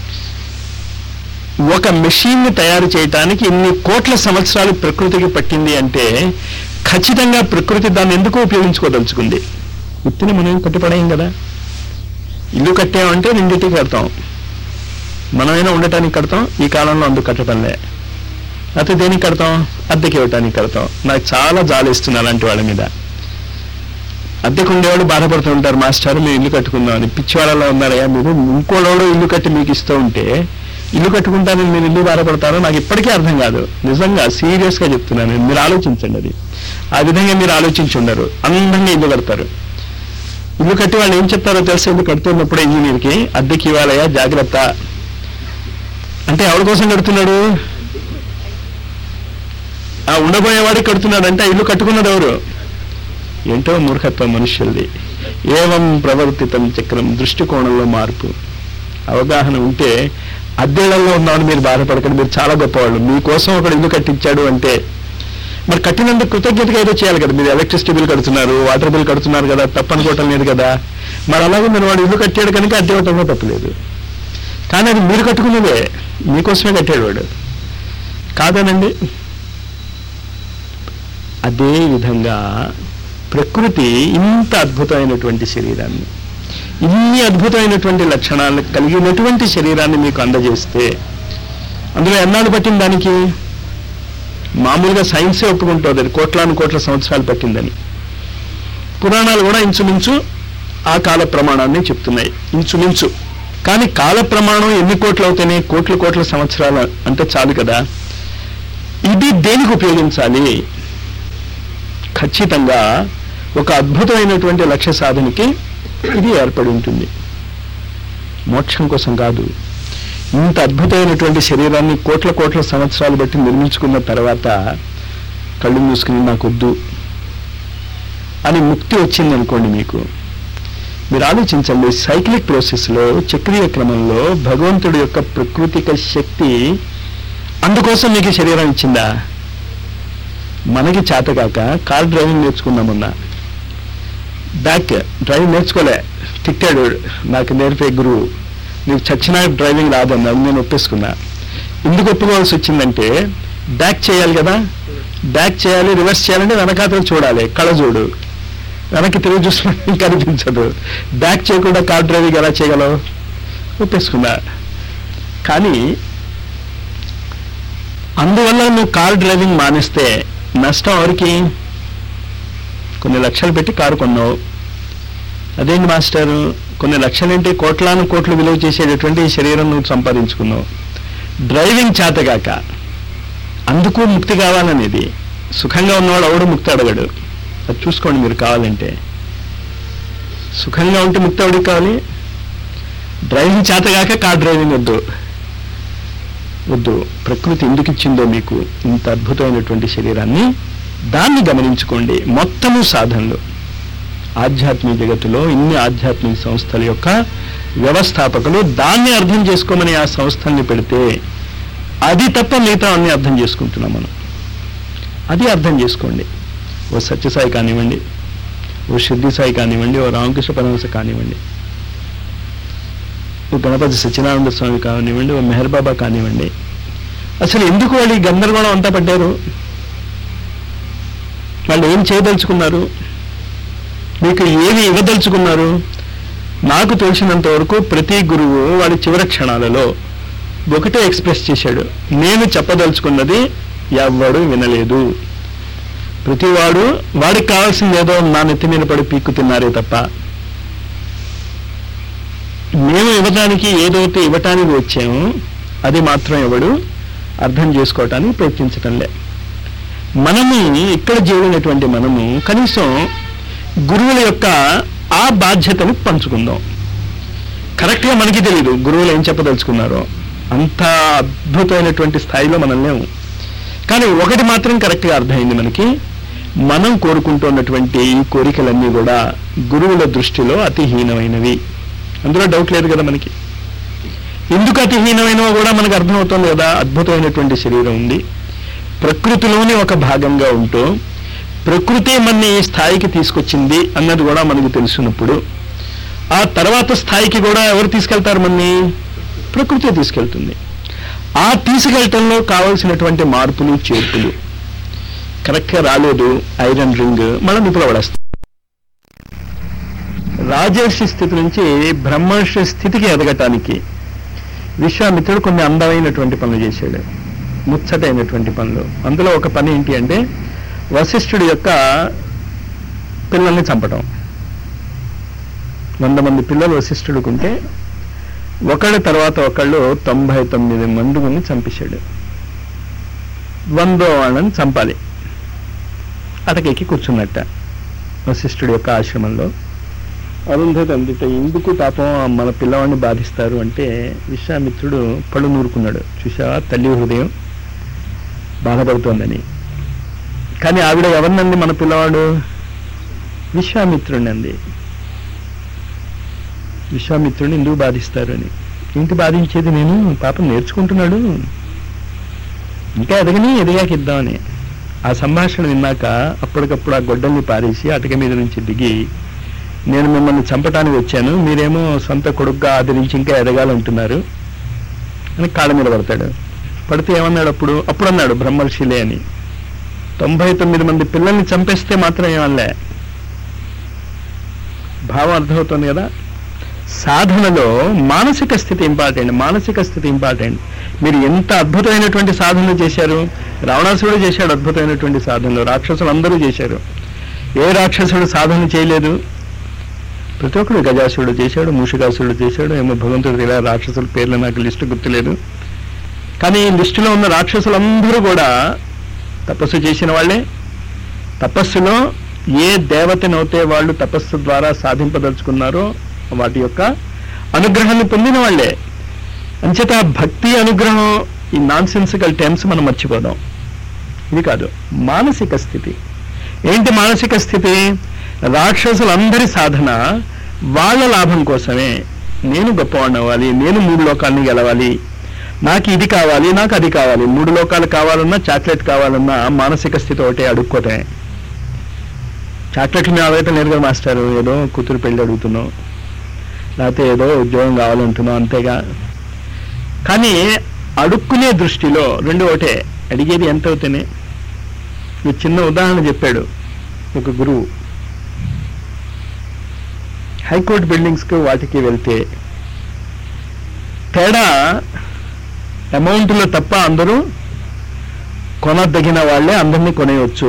ఒక మెషిన్ ని తయారు చేయటానికి ఇన్ని కోట్ల సంవత్సరాలు ప్రకృతికి పట్టింది అంటే ఖచ్చితంగా ప్రకృతి దాన్ని ఎందుకు ఉపయోగించుకోదలుచుకుంది ఉత్తిని మనం కట్టుపడేయం కదా ఇల్లు కట్టామంటే రెండింటికి కడతాం మనమైనా ఉండటానికి కడతాం ఈ కాలంలో అందుకు కట్టడంలే అయితే దేనికి కడతాం అద్దెకి ఇవ్వటానికి కడతాం నాకు చాలా జాలిస్తుంది అలాంటి వాళ్ళ మీద అద్దెకు ఉండేవాళ్ళు బాధపడుతూ ఉంటారు మాస్టర్ మీరు ఇల్లు కట్టుకుందామని పిచ్చివాళ్ళలో ఉన్నారయ్యా మీరు ఇంకోడోడు ఇల్లు కట్టి మీకు ఇస్తూ ఉంటే ఇల్లు కట్టుకుంటానని మీరు ఇల్లు బాధపడతారో నాకు ఇప్పటికీ అర్థం కాదు నిజంగా సీరియస్ గా చెప్తున్నాను మీరు ఆలోచించండి అది ఆ విధంగా మీరు ఆలోచించి ఉండరు అందంగా ఇల్లు కడతారు ఇల్లు కట్టి వాళ్ళు ఏం చెప్తారో తెలిసి ఇల్లు కడుతున్నప్పుడు ఇంజనీర్కి అద్దెకి ఇవ్వాలయ్యా జాగ్రత్త అంటే ఎవరి కోసం కడుతున్నాడు ఆ ఉండబోయేవాడికి కడుతున్నాడు అంటే ఆ ఇల్లు కట్టుకున్నది ఎవరు ఏంటో మూర్ఖత్వం మనుష్యులది ఏవం ప్రవర్తితం చక్రం దృష్టికోణంలో మార్పు అవగాహన ఉంటే అద్దెళ్లలో ఉన్నామని మీరు బాధపడకండి మీరు చాలా గొప్పవాళ్ళు మీకోసం ఒకడు ఇల్లు కట్టించాడు అంటే మరి కట్టినందుకు కృతజ్ఞతగా ఏదో చేయాలి కదా మీరు ఎలక్ట్రిసిటీ బిల్ కడుతున్నారు వాటర్ బిల్ కడుతున్నారు కదా తప్పనుకోవటం లేదు కదా మరి అలాగే మీరు వాడు ఇల్లు కట్టాడు కనుక అద్దె ఇవ్వటంలో తప్పలేదు కానీ అది మీరు కట్టుకున్నదే మీకోసమే కట్టాడు వాడు కాదనండి అదే విధంగా ప్రకృతి ఇంత అద్భుతమైనటువంటి శరీరాన్ని ఇన్ని అద్భుతమైనటువంటి లక్షణాలు కలిగినటువంటి శరీరాన్ని మీకు అందజేస్తే అందులో ఎన్నాళ్ళు పట్టింది దానికి మామూలుగా సైన్సే ఒప్పుకుంటుంది అది కోట్లాను కోట్ల సంవత్సరాలు పట్టిందని పురాణాలు కూడా ఇంచుమించు ఆ కాల ప్రమాణాన్ని చెప్తున్నాయి ఇంచుమించు కానీ కాల ప్రమాణం ఎన్ని కోట్లు అవుతాయి కోట్ల కోట్ల సంవత్సరాలు అంటే చాలు కదా ఇది దేనికి ఉపయోగించాలి ఖచ్చితంగా ఒక అద్భుతమైనటువంటి లక్ష్య సాధనకి ఇది ఏర్పడి ఉంటుంది మోక్షం కోసం కాదు ఇంత అద్భుతమైనటువంటి శరీరాన్ని కోట్ల కోట్ల సంవత్సరాలు బట్టి నిర్మించుకున్న తర్వాత కళ్ళు మూసుకుని నాకొద్దు అని ముక్తి వచ్చింది అనుకోండి మీకు మీరు ఆలోచించండి సైక్లిక్ ప్రాసెస్లో చక్రీయ క్రమంలో భగవంతుడి యొక్క ప్రకృతిక శక్తి అందుకోసం మీకు ఈ శరీరం ఇచ్చిందా మనకి చేతకాక కార్ డ్రైవింగ్ నేర్చుకున్నామన్నా బ్యాక్ డ్రైవింగ్ నేర్చుకోలే తిట్టాడు నాకు నేర్పే గురువు నీకు చచ్చినా డ్రైవింగ్ రాదన్నాడు నేను ఒప్పేసుకున్నా ఎందుకు ఒప్పుకోవాల్సి వచ్చిందంటే బ్యాక్ చేయాలి కదా బ్యాక్ చేయాలి రివర్స్ చేయాలంటే వెనకాతలు చూడాలి కళ్ళజోడు వెనక్కి తిరిగి చూసినట్టు కనిపించదు బ్యాక్ చేయకుండా కార్ డ్రైవింగ్ ఎలా చేయగలవు ఒప్పేసుకున్నా కానీ అందువల్ల నువ్వు కార్ డ్రైవింగ్ మానేస్తే నష్టం ఎవరికి కొన్ని లక్షలు పెట్టి కారు కొన్నావు అదేంటి మాస్టర్ కొన్ని లక్షలేంటి కోట్లాను కోట్లు విలువ చేసేటటువంటి ఈ శరీరం నువ్వు సంపాదించుకున్నావు డ్రైవింగ్ చేతగాక అందుకు ముక్తి కావాలనేది సుఖంగా ఉన్నవాడు ఎవడు ముక్తి అడగడు అది చూసుకోండి మీరు కావాలంటే సుఖంగా ఉంటే ముక్తి ఎవడికి కావాలి డ్రైవింగ్ చేతగాక కార్ డ్రైవింగ్ వద్దు వద్దు ప్రకృతి ఎందుకు ఇచ్చిందో మీకు ఇంత అద్భుతమైనటువంటి శరీరాన్ని దాన్ని గమనించుకోండి మొత్తము సాధనలు ఆధ్యాత్మిక జగత్తులో ఇన్ని ఆధ్యాత్మిక సంస్థల యొక్క వ్యవస్థాపకులు దాన్ని అర్థం చేసుకోమని ఆ సంస్థల్ని పెడితే అది తప్ప మిగతా అన్ని అర్థం చేసుకుంటున్నాం మనం అది అర్థం చేసుకోండి ఓ సత్యసాయి కానివ్వండి ఓ సిద్ధి సాయి కానివ్వండి ఓ రామకృష్ణ పరమహంస కానివ్వండి ఓ గణపతి సత్యనారాయణ స్వామి కానివ్వండి ఓ మెహర్ బాబా కానివ్వండి అసలు ఎందుకు వాళ్ళు ఈ గందరగోళం అంతా పడ్డారు వాళ్ళు ఏం చేయదలుచుకున్నారు మీకు ఏమి ఇవ్వదలుచుకున్నారు నాకు తెలిసినంత వరకు ప్రతి గురువు వాడి చివరి క్షణాలలో ఒకటే ఎక్స్ప్రెస్ చేశాడు నేను చెప్పదలుచుకున్నది ఎవ్వడు వినలేదు ప్రతివాడు వాడికి కావాల్సింది ఏదో నా నెత్తి మీద పడి పీక్కు తిన్నారే తప్ప మేము ఇవ్వటానికి ఏదైతే ఇవ్వటానికి వచ్చామో అది మాత్రం ఎవడు అర్థం చేసుకోవటానికి ప్రయత్నించటంలే మనము ఇక్కడ చేరినటువంటి మనము కనీసం గురువుల యొక్క ఆ బాధ్యతను పంచుకుందాం కరెక్ట్గా మనకి తెలియదు గురువులు ఏం చెప్పదలుచుకున్నారో అంత అద్భుతమైనటువంటి స్థాయిలో మనం లేము కానీ ఒకటి మాత్రం కరెక్ట్గా అర్థమైంది మనకి మనం కోరుకుంటున్నటువంటి ఈ కోరికలన్నీ కూడా గురువుల దృష్టిలో అతిహీనమైనవి అందులో డౌట్ లేదు కదా మనకి ఎందుకు అతిహీనమైనవో కూడా మనకు అర్థమవుతుంది కదా అద్భుతమైనటువంటి శరీరం ఉంది ప్రకృతిలోని ఒక భాగంగా ఉంటూ ప్రకృతి మన ఈ స్థాయికి తీసుకొచ్చింది అన్నది కూడా మనకు తెలిసినప్పుడు ఆ తర్వాత స్థాయికి కూడా ఎవరు తీసుకెళ్తారు మన్ని ప్రకృతి తీసుకెళ్తుంది ఆ తీసుకెళ్ళటంలో కావలసినటువంటి మార్పులు చేర్పులు కరెక్ట్గా రాలేదు ఐరన్ రింగ్ మనం ఇప్పుడు పడేస్తాం రాజర్షి స్థితి నుంచి బ్రహ్మర్షి స్థితికి ఎదగటానికి విశ్వామిత్రుడు కొన్ని అందమైనటువంటి పనులు చేశాడు ముచ్చటైనటువంటి పనులు అందులో ఒక పని ఏంటి అంటే వశిష్ఠుడి యొక్క పిల్లల్ని చంపటం వంద మంది పిల్లలు వశిష్ఠుడికుంటే ఒకళ్ళ తర్వాత ఒకళ్ళు తొంభై తొమ్మిది మందిని చంపేశాడు వందో వాళ్ళని చంపాలి అటకెక్కి కూర్చున్నట్ట వశిష్ఠుడి యొక్క ఆశ్రమంలో అరుంధతి అందుట ఎందుకు పాపం మన పిల్లవాడిని బాధిస్తారు అంటే విశ్వామిత్రుడు పళ్ళు నూరుకున్నాడు చూసావా తల్లి హృదయం బాధపడుతోందని కానీ ఆవిడ ఎవరినంది మన పిల్లవాడు విశ్వామిత్రుడిని అంది విశ్వామిత్రుడిని ఎందుకు బాధిస్తారు అని ఏంటి బాధించేది నేను పాపం నేర్చుకుంటున్నాడు ఇంకా ఎదగని ఎదిగాక ఇద్దామని ఆ సంభాషణ విన్నాక అప్పటికప్పుడు ఆ గొడ్డల్ని పారేసి అటక మీద నుంచి దిగి నేను మిమ్మల్ని చంపటానికి వచ్చాను మీరేమో సొంత కొడుకుగా ఆదరించి ఇంకా ఎదగాలంటున్నారు అని కాళ్ళ మీద పడతాడు పడితే ఏమన్నాడు అప్పుడు అప్పుడు అన్నాడు బ్రహ్మర్షిలే అని తొంభై తొమ్మిది మంది పిల్లల్ని చంపేస్తే మాత్రం ఏమనలే భావం అర్థమవుతుంది కదా సాధనలో మానసిక స్థితి ఇంపార్టెంట్ మానసిక స్థితి ఇంపార్టెంట్ మీరు ఎంత అద్భుతమైనటువంటి సాధనలు చేశారు రావణాసురుడు చేశాడు అద్భుతమైనటువంటి సాధనలు రాక్షసులు అందరూ చేశారు ఏ రాక్షసుడు సాధన చేయలేదు ప్రతి ఒక్కడు గజాసురుడు చేశాడు మూషికాసురుడు చేశాడు ఏమో భగవంతుడు ఇలా రాక్షసుల పేర్లు నాకు లిస్టు గుర్తులేదు కానీ ఈ లిస్టులో ఉన్న రాక్షసులందరూ కూడా తపస్సు చేసిన వాళ్ళే తపస్సులో ఏ దేవతనైతే వాళ్ళు తపస్సు ద్వారా సాధింపదలుచుకున్నారో వాటి యొక్క అనుగ్రహాన్ని పొందిన వాళ్ళే అంచేత భక్తి అనుగ్రహం ఈ నాన్ సెన్సికల్ టైమ్స్ మనం మర్చిపోదాం ఇది కాదు మానసిక స్థితి ఏంటి మానసిక స్థితి రాక్షసులందరి సాధన వాళ్ళ లాభం కోసమే నేను గొప్పవాడిని అవ్వాలి నేను మూడు లోకాలని గెలవాలి నాకు ఇది కావాలి నాకు అది కావాలి మూడు లోకాలు కావాలన్నా చాక్లెట్ కావాలన్నా మానసిక స్థితి ఒకటే అడుక్కోతే చాక్లెట్లు మేము అడగటం లేదు కదా మాస్టారు ఏదో కూతురు పెళ్ళి అడుగుతున్నాం లేకపోతే ఏదో ఉద్యోగం కావాలంటున్నాం అంతేగా కానీ అడుక్కునే దృష్టిలో రెండు ఒకటే అడిగేది ఎంత అవుతేనే ఈ చిన్న ఉదాహరణ చెప్పాడు ఒక గురువు హైకోర్టు బిల్డింగ్స్కి వాటికి వెళ్తే తేడా అమౌంట్లో తప్ప అందరూ కొనదగిన వాళ్ళే అందరినీ కొనేయచ్చు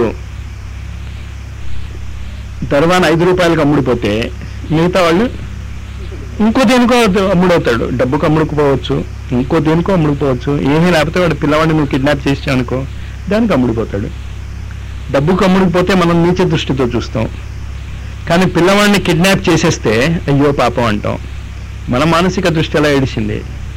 దర్వాన్ ఐదు రూపాయలకు అమ్ముడిపోతే మిగతా వాళ్ళు ఇంకో దేనికో అమ్ముడవుతాడు డబ్బుకు అమ్ముడుకుపోవచ్చు ఇంకో దేనికో అమ్ముడుకోవచ్చు ఏమీ లేకపోతే వాడు పిల్లవాడిని నువ్వు కిడ్నాప్ చేసావు అనుకో దానికి అమ్ముడిపోతాడు డబ్బుకు అమ్ముడుకుపోతే మనం నీచ దృష్టితో చూస్తాం కానీ పిల్లవాడిని కిడ్నాప్ చేసేస్తే అయ్యో పాపం అంటాం మన మానసిక దృష్టి ఎలా ఏడిసింది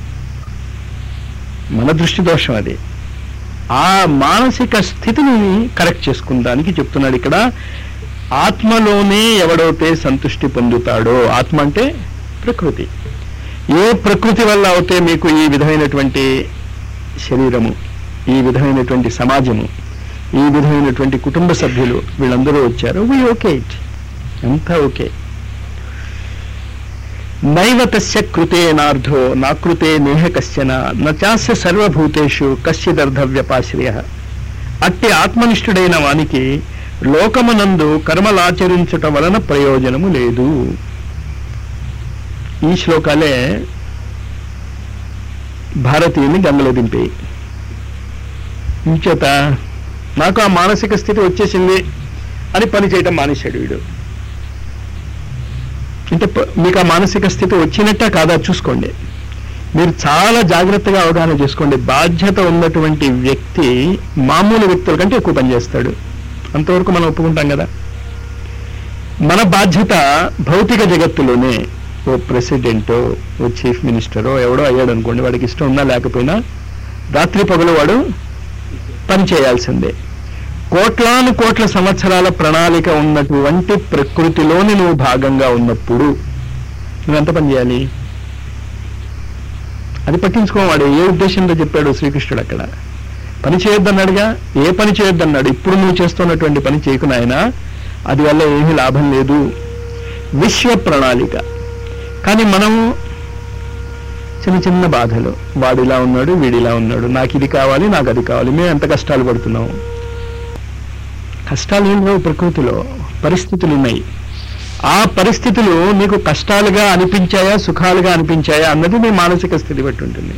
మన దృష్టి దోషం అది ఆ మానసిక స్థితిని కరెక్ట్ చేసుకుందానికి చెప్తున్నాడు ఇక్కడ ఆత్మలోనే ఎవడైతే సంతృష్టి పొందుతాడో ఆత్మ అంటే ప్రకృతి ఏ ప్రకృతి వల్ల అయితే మీకు ఈ విధమైనటువంటి శరీరము ఈ విధమైనటువంటి సమాజము ఈ విధమైనటువంటి కుటుంబ సభ్యులు వీళ్ళందరూ వచ్చారు వి ఓకే ఇట్ అంతా ఓకే నైవ తస్య కృతే నార్థో నా కృతే నేహ కశ్చన నచాస్య సర్వభూతేషు కశ్చిదర్ధవ్యపాశ్రయ అట్టి ఆత్మనిష్ఠుడైన వానికి లోకమునందు కర్మలాచరించుట వలన ప్రయోజనము లేదు ఈ శ్లోకాలే భారతీయుని గంగలో దింపేయి ఇంచేత నాకు ఆ మానసిక స్థితి వచ్చేసింది అని పని చేయటం మానేశాడు వీడు అంటే ప- మీకు ఆ మానసిక స్థితి వచ్చినట్ట కాదా చూసుకోండి మీరు చాలా జాగ్రత్తగా అవగాహన చేసుకోండి బాధ్యత ఉన్నటువంటి వ్యక్తి మామూలు వ్యక్తుల కంటే ఎక్కువ పనిచేస్తాడు అంతవరకు మనం ఒప్పుకుంటాం కదా మన బాధ్యత భౌతిక జగత్తులోనే ఓ ప్రెసిడెంటో ఓ చీఫ్ మినిస్టరో ఎవడో అయ్యాడు అనుకోండి వాడికి ఇష్టం ఉన్నా లేకపోయినా రాత్రి పగలు వాడు పని చేయాల్సిందే కోట్లాను కోట్ల సంవత్సరాల ప్రణాళిక ఉన్నటువంటి ప్రకృతిలోని నువ్వు భాగంగా ఉన్నప్పుడు నువ్వెంత పని చేయాలి అది పట్టించుకోవాడు ఏ ఉద్దేశంతో చెప్పాడు శ్రీకృష్ణుడు అక్కడ పని చేయొద్దన్నాడుగా ఏ పని చేయొద్దన్నాడు ఇప్పుడు నువ్వు చేస్తున్నటువంటి పని చేయకు నాయనా అది వల్ల ఏమీ లాభం లేదు విశ్వ ప్రణాళిక కానీ మనము చిన్న చిన్న బాధలు వాడు ఇలా ఉన్నాడు వీడు ఇలా ఉన్నాడు నాకు ఇది కావాలి నాకు అది కావాలి మేము ఎంత కష్టాలు పడుతున్నాం కష్టాలు ఏం లేవు ప్రకృతిలో పరిస్థితులు ఉన్నాయి ఆ పరిస్థితులు నీకు కష్టాలుగా అనిపించాయా సుఖాలుగా అనిపించాయా అన్నది నీ మానసిక స్థితి బట్టి ఉంటుంది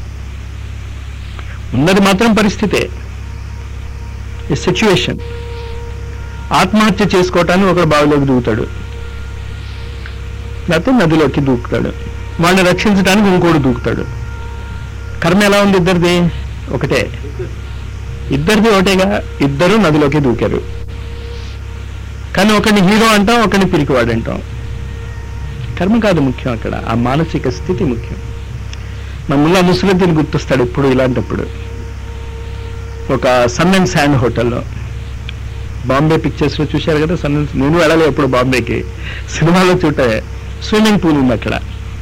ఉన్నది మాత్రం పరిస్థితే సిచ్యువేషన్ ఆత్మహత్య చేసుకోవటాన్ని ఒకడు బావిలోకి దూకుతాడు లేకపోతే నదిలోకి దూకుతాడు వాడిని రక్షించడానికి ఇంకోటి దూకుతాడు కర్మ ఎలా ఉంది ఇద్దరిది ఒకటే ఇద్దరిది ఒకటేగా ఇద్దరు నదిలోకి దూకారు కానీ ఒకరిని హీరో అంటాం ఒకరిని పిరికివాడు అంటాం కర్మ కాదు ముఖ్యం అక్కడ ఆ మానసిక స్థితి ముఖ్యం మన ముల్లా ముసులుద్దీన్ గుర్తొస్తాడు ఇప్పుడు ఇలాంటప్పుడు ఒక సన్ అండ్ శాండ్ హోటల్లో బాంబే పిక్చర్స్ లో చూశారు కదా సన్ అండ్ నేను వెళ్ళలే ఎప్పుడు బాంబేకి సినిమాలో చూటే స్విమ్మింగ్ పూల్ ఉంది అక్కడ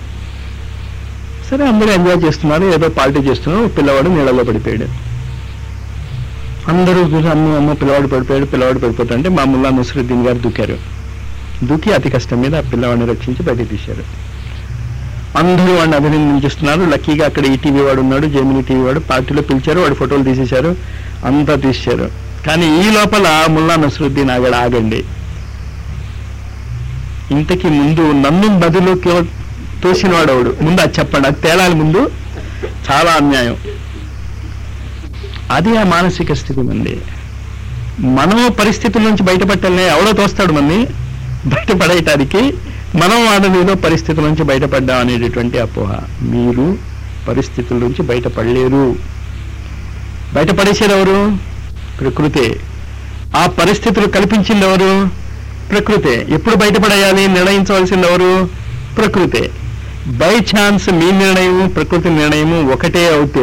సరే అందరూ ఎంజాయ్ చేస్తున్నారు ఏదో పార్టీ చేస్తున్నారు ఒక పిల్లవాడు నీళ్ళలో పడిపోయాడు అందరూ చూసి అమ్మ అమ్మ పిల్లవాడు పడిపోయాడు పిల్లవాడు పడిపోతుంటే మా ముల్లా నసరుద్దీన్ గారు దూకారు దూకి అతి కష్టం మీద ఆ పిల్లవాడిని రక్షించి బయటకు తీశారు అందరూ వాడిని అభినందించిస్తున్నారు లక్కీగా అక్కడ ఈ టీవీ వాడు ఉన్నాడు జెమిని టీవీ వాడు పార్టీలో పిలిచారు వాడు ఫోటోలు తీసేశారు అంతా తీశారు కానీ ఈ లోపల ముల్లా నసరుద్దీన్ ఆగాడు ఆగండి ఇంతకి ముందు నన్ను నదిలోకి తోసిన వాడవుడు ముందు అది చెప్పండి అది తేలాలి ముందు చాలా అన్యాయం అది ఆ మానసిక స్థితి మంది మనం పరిస్థితుల నుంచి బయటపట్టాలనే ఎవడో తోస్తాడు మంది బయటపడేయటానికి మనం వాడని ఏదో పరిస్థితుల నుంచి బయటపడ్డాం అనేటటువంటి అపోహ మీరు పరిస్థితుల నుంచి బయటపడలేరు బయటపడేసేది ఎవరు ప్రకృతే ఆ పరిస్థితులు కల్పించింది ఎవరు ప్రకృతే ఎప్పుడు బయటపడేయాలి నిర్ణయించవలసింది ఎవరు ప్రకృతే బై ఛాన్స్ మీ నిర్ణయము ప్రకృతి నిర్ణయము ఒకటే అవుతే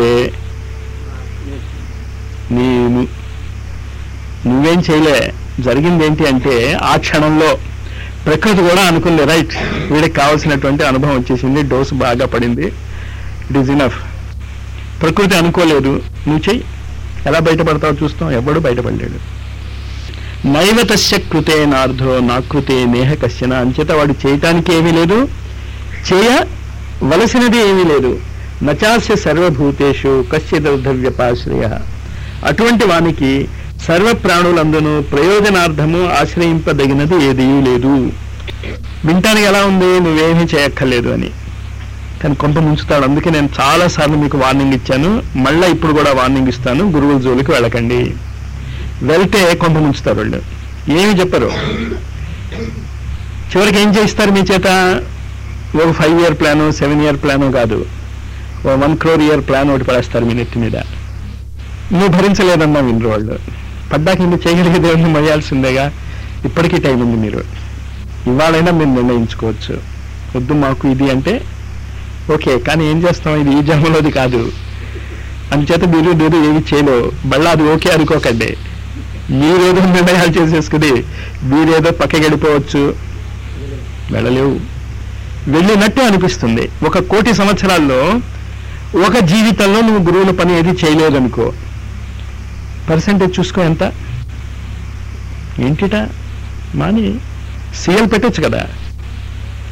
నేను నువ్వేం చేయలే జరిగింది ఏంటి అంటే ఆ క్షణంలో ప్రకృతి కూడా అనుకుంది రైట్ వీడికి కావాల్సినటువంటి అనుభవం వచ్చేసింది డోసు బాగా పడింది ఇట్ ఈస్ ఇనఫ్ ప్రకృతి అనుకోలేదు నువ్వు చెయ్యి ఎలా బయటపడతావు చూస్తాం ఎవడు బయటపడలేడు నైవ తస్య కృతే నార్థో నా కృతే నేహ కశ్చన అంచేత వాడు చేయటానికి ఏమీ లేదు చేయవలసినది ఏమీ లేదు నచాస్య సర్వభూతేషు కశ్చిదర్ధవ్యపాశ్రయ అటువంటి వానికి సర్వ ప్రాణులందును ప్రయోజనార్థము ఆశ్రయింపదగినది ఏదీ లేదు వింటానికి ఎలా ఉంది నువ్వేమీ చేయక్కర్లేదు అని కానీ కొంప ముంచుతాడు అందుకే నేను చాలా సార్లు మీకు వార్నింగ్ ఇచ్చాను మళ్ళా ఇప్పుడు కూడా వార్నింగ్ ఇస్తాను గురువుల జోలికి వెళ్ళకండి వెళ్తే కొంప ముంచుతారు వాళ్ళు ఏమి చెప్పరు చివరికి ఏం చేయిస్తారు మీ చేత ఒక five year plan seven year plan కాదు ఓ వన్ క్రోర్ ఇయర్ ప్లాన్ ఒకటి పడేస్తారు మీ నెత్తి మీద నువ్వు భరించలేదన్నా వినరు వాళ్ళు పడ్డాక ఇంక చేయగలిగేది ఏమన్నా మొయ్యాల్సిందేగా ఇప్పటికీ టైం ఉంది మీరు ఇవాళైనా మీరు నిర్ణయించుకోవచ్చు వద్దు మాకు ఇది అంటే ఓకే కానీ ఏం చేస్తాం ఇది ఈ జన్మలోది కాదు అందుచేత మీరు నేను ఏమి చేయలేవు మళ్ళీ అది ఓకే అనుకోకండి మీరేదో నిర్ణయాలు చేసేసుకుని మీరేదో పక్కకి వెళ్ళిపోవచ్చు వెళ్ళలేవు వెళ్ళినట్టు అనిపిస్తుంది ఒక కోటి సంవత్సరాల్లో ఒక జీవితంలో నువ్వు గురువుల పని ఏది చేయలేదనుకో పర్సంటేజ్ చూసుకో ఎంత ఏంటిట మాని సీఎల్ పెట్టొచ్చు కదా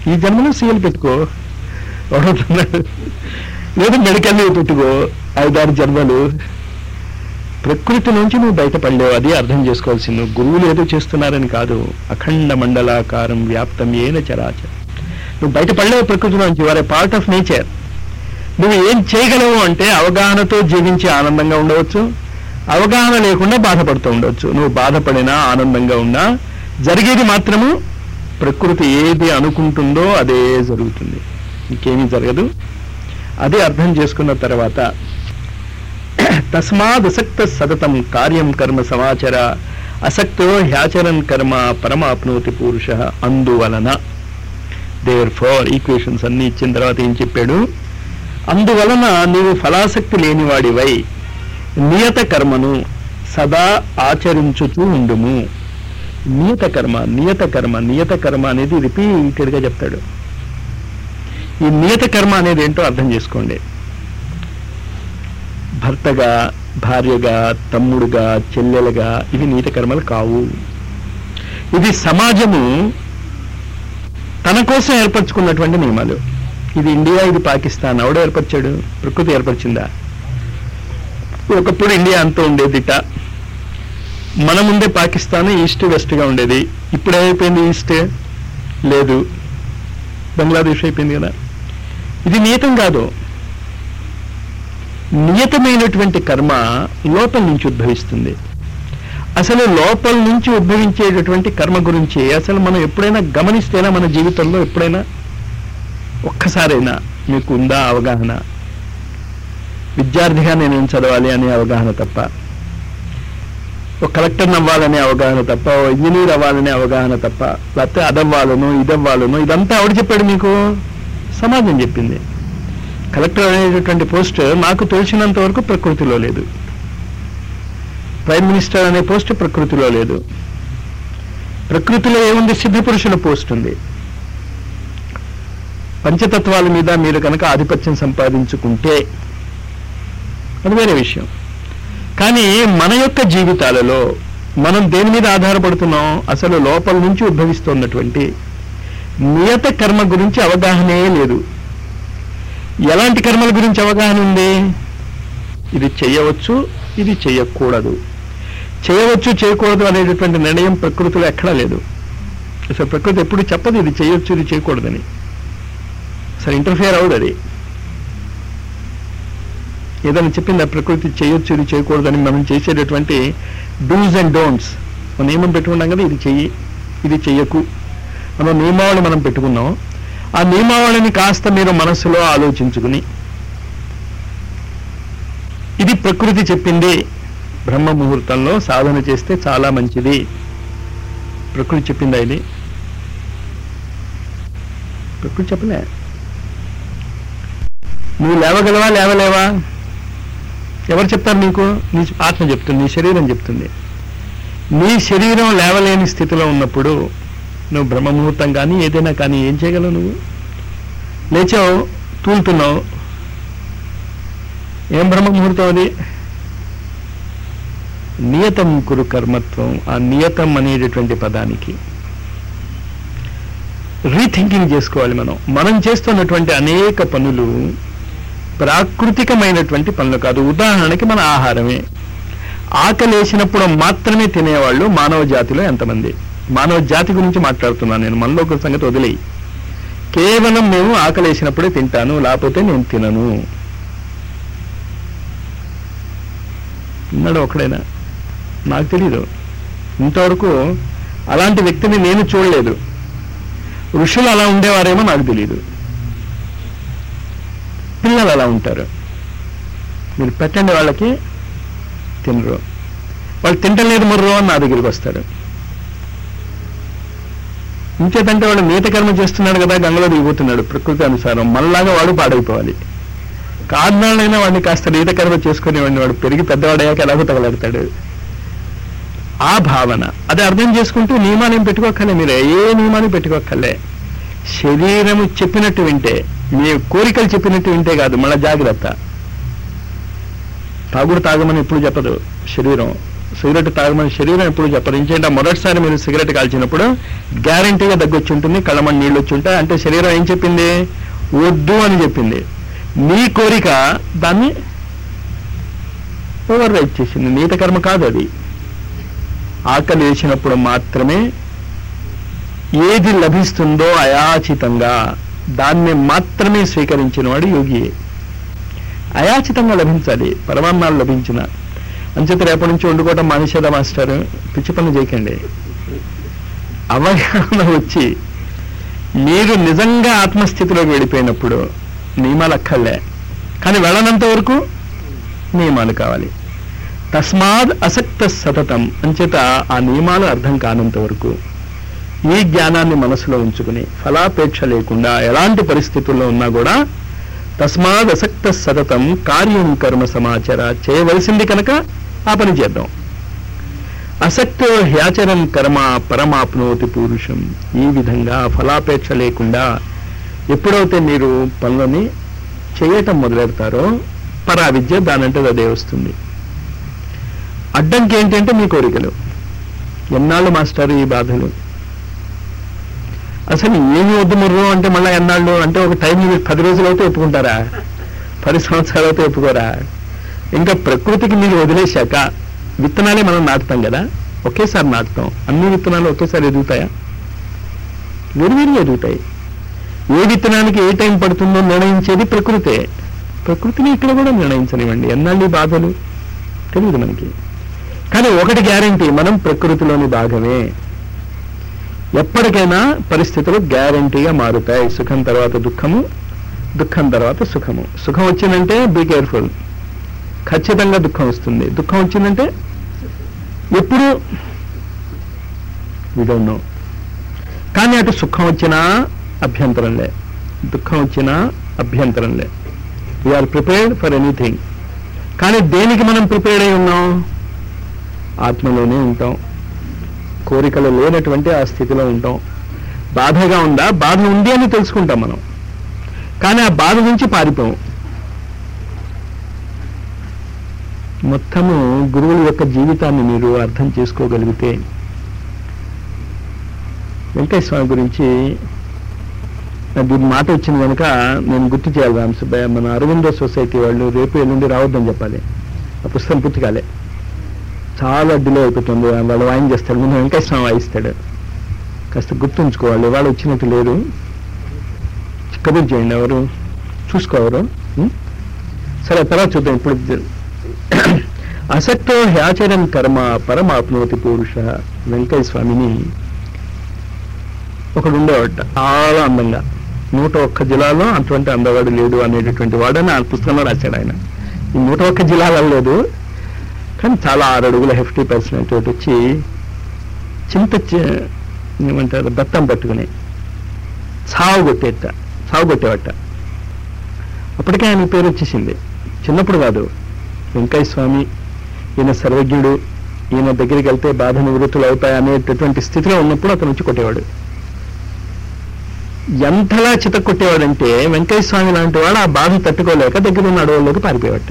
ఈ జన్మలో సీఎల్ పెట్టుకో ఎవడవుతున్నాడు లేదు మెడికల్ లీవ్ పెట్టుకో ఐదారు జన్మలు ప్రకృతి నుంచి నువ్వు బయటపడలేవు అది అర్థం చేసుకోవాల్సింది నువ్వు గురువులు ఏదో చేస్తున్నారని కాదు అఖండ మండలాకారం వ్యాప్తం ఏన చరాచరం నువ్వు బయటపడలేవు ప్రకృతి నుంచి వారే పార్ట్ ఆఫ్ నేచర్ నువ్వు ఏం చేయగలవు అంటే అవగాహనతో జీవించి ఆనందంగా ఉండవచ్చు అవగాహన లేకుండా బాధపడుతూ ఉండవచ్చు నువ్వు బాధపడినా ఆనందంగా ఉన్నా జరిగేది మాత్రము ప్రకృతి ఏది అనుకుంటుందో అదే జరుగుతుంది ఇంకేమీ జరగదు అది అర్థం చేసుకున్న తర్వాత తస్మాదసక్త సతతం కార్యం కర్మ సమాచర అసక్తో హ్యాచరన్ కర్మ పరమాప్నోతి పురుష అందువలన దేర్ ఫోర్ ఈక్వేషన్స్ అన్ని ఇచ్చిన తర్వాత ఏం చెప్పాడు అందువలన నీవు ఫలాసక్తి లేనివాడివై నియత కర్మను సదా ఆచరించుతూ ఉండుము నియత కర్మ నియత కర్మ నియత కర్మ అనేది రిపీటెడ్ గా చెప్తాడు ఈ నియత కర్మ అనేది ఏంటో అర్థం చేసుకోండి భర్తగా భార్యగా తమ్ముడుగా చెల్లెలుగా ఇవి నీత కర్మలు కావు ఇది సమాజము తన కోసం ఏర్పరచుకున్నటువంటి నియమాలు ఇది ఇండియా ఇది పాకిస్తాన్ ఎవడు ఏర్పరిచాడు ప్రకృతి ఏర్పరిచిందా ఒకప్పుడు ఇండియా అంతా ఉండేదిట మన ముందే పాకిస్తాన్ ఈస్ట్ వెస్ట్ గా ఉండేది ఇప్పుడు ఏమైపోయింది ఈస్ట్ లేదు బంగ్లాదేశ్ అయిపోయింది కదా ఇది నియతం కాదు నియతమైనటువంటి కర్మ లోపల నుంచి ఉద్భవిస్తుంది అసలు లోపల నుంచి ఉద్భవించేటటువంటి కర్మ గురించి అసలు మనం ఎప్పుడైనా గమనిస్తేనా మన జీవితంలో ఎప్పుడైనా ఒక్కసారైనా మీకు ఉందా అవగాహన విద్యార్థిగా నేనేం చదవాలి అనే అవగాహన తప్ప ఒక కలెక్టర్ అవ్వాలనే అవగాహన తప్ప ఓ ఇంజనీర్ అవ్వాలనే అవగాహన తప్ప లేకపోతే అదవ్వాలను ఇదవ్వాలను ఇదంతా ఎవడు చెప్పాడు మీకు సమాజం చెప్పింది కలెక్టర్ అనేటటువంటి పోస్ట్ నాకు తెలిసినంత వరకు ప్రకృతిలో లేదు ప్రైమ్ మినిస్టర్ అనే పోస్ట్ ప్రకృతిలో లేదు ప్రకృతిలో ఏముంది సిద్ధ పురుషుల పోస్ట్ ఉంది పంచతత్వాల మీద మీరు కనుక ఆధిపత్యం సంపాదించుకుంటే అది వేరే విషయం కానీ మన యొక్క జీవితాలలో మనం దేని మీద ఆధారపడుతున్నాం అసలు లోపల నుంచి ఉద్భవిస్తున్నటువంటి నియత కర్మ గురించి అవగాహనే లేదు ఎలాంటి కర్మల గురించి అవగాహన ఉంది ఇది చేయవచ్చు ఇది చేయకూడదు చేయవచ్చు చేయకూడదు అనేటటువంటి నిర్ణయం ప్రకృతిలో ఎక్కడా లేదు అసలు ప్రకృతి ఎప్పుడు చెప్పదు ఇది చేయొచ్చు ఇది చేయకూడదని అసలు ఇంటర్ఫియర్ అవ్వదు అది ఏదైనా చెప్పింది ప్రకృతి చేయొచ్చు ఇది చేయకూడదని మనం చేసేటటువంటి డూస్ అండ్ డోంట్స్ మనం నియమం పెట్టుకున్నాం కదా ఇది చెయ్యి ఇది చెయ్యకు మనం నియమావళి మనం పెట్టుకున్నాం ఆ నియమావళిని కాస్త మీరు మనస్సులో ఆలోచించుకుని ఇది ప్రకృతి చెప్పింది బ్రహ్మ ముహూర్తంలో సాధన చేస్తే చాలా మంచిది ప్రకృతి చెప్పిందా ఇది ప్రకృతి చెప్పలే నువ్వు లేవగలవా లేవలేవా ఎవరు చెప్తారు నీకు నీ ఆత్మ చెప్తుంది నీ శరీరం చెప్తుంది నీ శరీరం లేవలేని స్థితిలో ఉన్నప్పుడు నువ్వు బ్రహ్మముహూర్తం కానీ ఏదైనా కానీ ఏం చేయగలవు నువ్వు లేచావు తూలుతున్నావు ఏం బ్రహ్మముహూర్తం అది నియతం కురు కర్మత్వం ఆ నియతం అనేటటువంటి పదానికి రీథింకింగ్ చేసుకోవాలి మనం మనం చేస్తున్నటువంటి అనేక పనులు ప్రాకృతికమైనటువంటి పనులు కాదు ఉదాహరణకి మన ఆహారమే ఆకలేసినప్పుడు మాత్రమే తినేవాళ్ళు మానవ జాతిలో ఎంతమంది మానవ జాతి గురించి మాట్లాడుతున్నాను నేను మనలో ఒక సంగతి వదిలేయి కేవలం మేము ఆకలేసినప్పుడే తింటాను లేకపోతే నేను తినను ఉన్నాడు ఒకడైనా నాకు తెలీదు ఇంతవరకు అలాంటి వ్యక్తిని నేను చూడలేదు ఋషులు అలా ఉండేవారేమో నాకు తెలియదు పిల్లలు అలా ఉంటారు మీరు పెట్టండి వాళ్ళకి తినరు వాళ్ళు తింటలేదు ముర్రు అని నా దగ్గరికి వస్తారు ఇంకేతంటే వాడు నీత కర్మ చేస్తున్నాడు కదా గంగలో దిగిపోతున్నాడు ప్రకృతి అనుసారం మనలాగా వాడు పాడైపోవాలి కారణాలైనా వాడిని కాస్త నీత కర్మ చేసుకునేవాడిని వాడు పెరిగి పెద్దవాడయ్యాక ఎలాగో తగలడతాడు ఆ భావన అది అర్థం చేసుకుంటూ నియమాలు ఏం పెట్టుకోకలే మీరు ఏ నియమాన్ని పెట్టుకోకలే శరీరము చెప్పినట్టు వింటే మీ కోరికలు చెప్పినట్టు వింటే కాదు మళ్ళా జాగ్రత్త తాగుడు తాగమని ఎప్పుడు చెప్పదు శరీరం సిగరెట్ తాగమని శరీరం ఎప్పుడు చెప్పరు ఇంకేంటే మొదటిసారి మీరు సిగరెట్ కాల్చినప్పుడు గ్యారంటీగా దగ్గొచ్చి ఉంటుంది కళ్ళమని నీళ్ళు వచ్చి ఉంటాయి అంటే శరీరం ఏం చెప్పింది వద్దు అని చెప్పింది నీ కోరిక దాన్ని ఓవర్ రైట్ చేసింది నీత కర్మ కాదు అది ఆకలి వేసినప్పుడు మాత్రమే ఏది లభిస్తుందో అయాచితంగా దాన్ని మాత్రమే స్వీకరించిన వాడు యోగి అయాచితంగా లభించాలి పరమాన్నాలు లభించిన అంచేత రేపటి నుంచి వండుకోవటం మానేసేదా మాస్టర్ పిచ్చి పనులు చేయకండి అవగాహన వచ్చి మీరు నిజంగా ఆత్మస్థితిలోకి వెళ్ళిపోయినప్పుడు నియమాలు అక్కర్లే కానీ వెళ్ళనంత వరకు నియమాలు కావాలి తస్మాద్ అసక్త సతతం అంచేత ఆ నియమాలు అర్థం కానంత వరకు ఈ జ్ఞానాన్ని మనసులో ఉంచుకుని ఫలాపేక్ష లేకుండా ఎలాంటి పరిస్థితుల్లో ఉన్నా కూడా తస్మాద్ అసక్త సతతం కార్యం కర్మ సమాచార చేయవలసింది కనుక ఆ పని చేద్దాం అసక్తో హ్యాచరం కర్మ పరమాప్నోతి పురుషం ఈ విధంగా ఫలాపేక్ష లేకుండా ఎప్పుడైతే మీరు పనులని చేయటం మొదలెడతారో పరా విద్య దానంటే అదే వస్తుంది అడ్డంకి ఏంటంటే మీ కోరికలు ఎన్నాళ్ళు మాస్టర్ ఈ బాధలు అసలు ఏమి వద్దు ముర్రు అంటే మళ్ళీ ఎన్నాళ్ళు అంటే ఒక టైం లిమిట్ పది రోజులు అయితే ఒప్పుకుంటారా పది సంవత్సరాలు అయితే ఒప్పుకోరా ఇంకా ప్రకృతికి మీరు వదిలేశాక విత్తనాలే మనం నాటుతాం కదా ఒకేసారి నాటుతాం అన్ని విత్తనాలు ఒకేసారి ఎదుగుతాయా విరివిరి ఎదుగుతాయి ఏ విత్తనానికి ఏ టైం పడుతుందో నిర్ణయించేది ప్రకృతే ప్రకృతిని ఇక్కడ కూడా నిర్ణయించనివ్వండి ఎన్నాళ్ళు ఈ బాధలు తెలియదు మనకి కానీ ఒకటి గ్యారంటీ మనం ప్రకృతిలోని భాగమే ఎప్పటికైనా పరిస్థితులు గ్యారంటీగా మారుతాయి సుఖం తర్వాత దుఃఖము దుఃఖం తర్వాత సుఖము సుఖం వచ్చిందంటే బీ కేర్ఫుల్ ఖచ్చితంగా దుఃఖం వస్తుంది దుఃఖం వచ్చిందంటే ఎప్పుడు డోంట్ నో కానీ అటు సుఖం వచ్చినా అభ్యంతరంలే దుఃఖం వచ్చినా అభ్యంతరంలే వీఆర్ ప్రిపేర్డ్ ఫర్ ఎనీథింగ్ కానీ దేనికి మనం ప్రిపేర్డ్ అయి ఉన్నాం ఆత్మలోనే ఉంటాం కోరికలు లేనటువంటి ఆ స్థితిలో ఉంటాం బాధగా ఉందా బాధ ఉంది అని తెలుసుకుంటాం మనం కానీ ఆ బాధ నుంచి పారిపోం మొత్తము గురువుల యొక్క జీవితాన్ని మీరు అర్థం చేసుకోగలిగితే వెంకటేశ్వర స్వామి గురించి నాకు ఈ మాట వచ్చింది కనుక నేను గుర్తు చేయాలి రామసుబ్బయ్య మన అరవిందో సొసైటీ వాళ్ళు రేపు ఎల్లుండి రావద్దని చెప్పాలి ఆ పుస్తకం పూర్తి కాలే చాలా డిలే అయిపోతుంది వాళ్ళు వాయిన్ చేస్తాడు ముందు వెంకటేశ్వర వాయిస్తాడు కాస్త గుర్తుంచుకోవాలి వాళ్ళు వచ్చినట్టు లేరు కబుర్ చేయండి ఎవరు చూసుకోవరు ఉం? సరే తర్వాత చూద్దాం ఇప్పుడు అసక్తో హ్యాచరం కర్మ పరమాప్నోతి పురుష వెంకయ్య స్వామిని ఒకడు ఉండేవాట చాలా అందంగా నూట ఒక్క జిల్లాలో అటువంటి అందవాడు లేడు అనేటటువంటి వాడని ఆ పుస్తకంలో రాశాడు ఆయన ఈ నూట ఒక్క జిల్లాలలో లేదు కానీ చాలా ఆరు అడుగుల హెఫ్టీ పర్సనాలిటీ తోటి వచ్చి చింత చి- ఏమంటారు దత్తం పట్టుకుని చావు కొట్టేట చావు కొట్టేవట అప్పటికే ఆయన పేరు వచ్చేసింది చిన్నప్పుడు కాదు వెంకయ్య స్వామి ఈయన సర్వజ్ఞుడు ఈయన దగ్గరికి వెళ్తే బాధ నివృత్తులు అవుతాయి అనేటటువంటి స్థితిలో ఉన్నప్పుడు అతను వచ్చి కొట్టేవాడు ఎంతలా చిత కొట్టేవాడంటే వెంకయ్య స్వామి లాంటి వాడు ఆ బాధ తట్టుకోలేక దగ్గర ఉన్న అడవుల్లోకి పారిపోయేవాట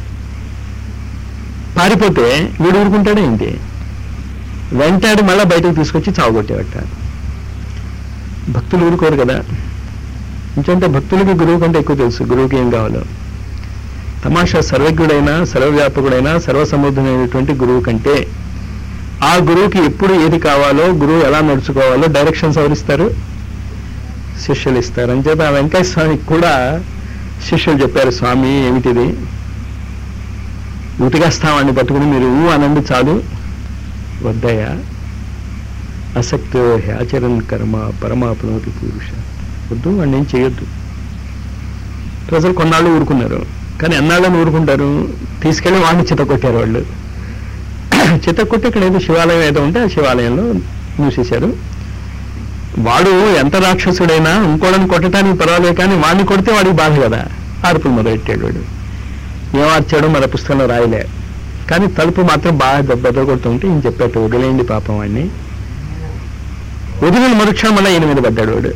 పారిపోతే వీడు ఊరుకుంటాడే ఏంటి వెంటాడి మళ్ళా బయటకు తీసుకొచ్చి చావగొట్టేవట భక్తులు ఊరుకోరు కదా ఇంకంటే భక్తులకి గురువు కంటే ఎక్కువ తెలుసు గురువుకి ఏం కావాలో తమాషా సర్వజ్ఞుడైన సర్వవ్యాపకుడైన సర్వసముద్రమైనటువంటి గురువు కంటే ఆ గురువుకి ఎప్పుడు ఏది కావాలో గురువు ఎలా నడుచుకోవాలో డైరెక్షన్స్ ఎవరిస్తారు శిష్యులు ఇస్తారు అంచేత ఆ వెంకయ్య స్వామికి కూడా శిష్యులు చెప్పారు స్వామి ఏమిటిది ఉతికేస్తామని పట్టుకుని మీరు ఊ అనండి చాలు వద్దయ్యా అసక్తో హ్యాచరన్ కర్మ పరమాప్నోతి పురుష వద్దు వాడిని ఏం చేయొద్దు ప్రజలు కొన్నాళ్ళు ఊరుకున్నారు కానీ ఎన్నాళ్ళని ఊరుకుంటారు తీసుకెళ్లి వాడిని చిత కొట్టారు వాళ్ళు చిత కొట్టి ఇక్కడ ఏదో శివాలయం ఏదో ఉంటే ఆ శివాలయంలో మూసేశారు వాడు ఎంత రాక్షసుడైనా ఇంకోడని కొట్టడానికి పర్వాలేదు కానీ వాడిని కొడితే వాడికి బాధ కదా ఆర్పులు మొదలెట్టాడు వాడు ఏం ఆర్చాడో మన పుస్తకంలో రాయలే కానీ తలుపు మాత్రం బాగా దెబ్బ కొడుతుంటే ఈయన చెప్పాడు వదిలేయండి పాపం వాడిని వదిలిన మరుక్షణం మళ్ళీ ఈయన మీద పడ్డాడు వాడు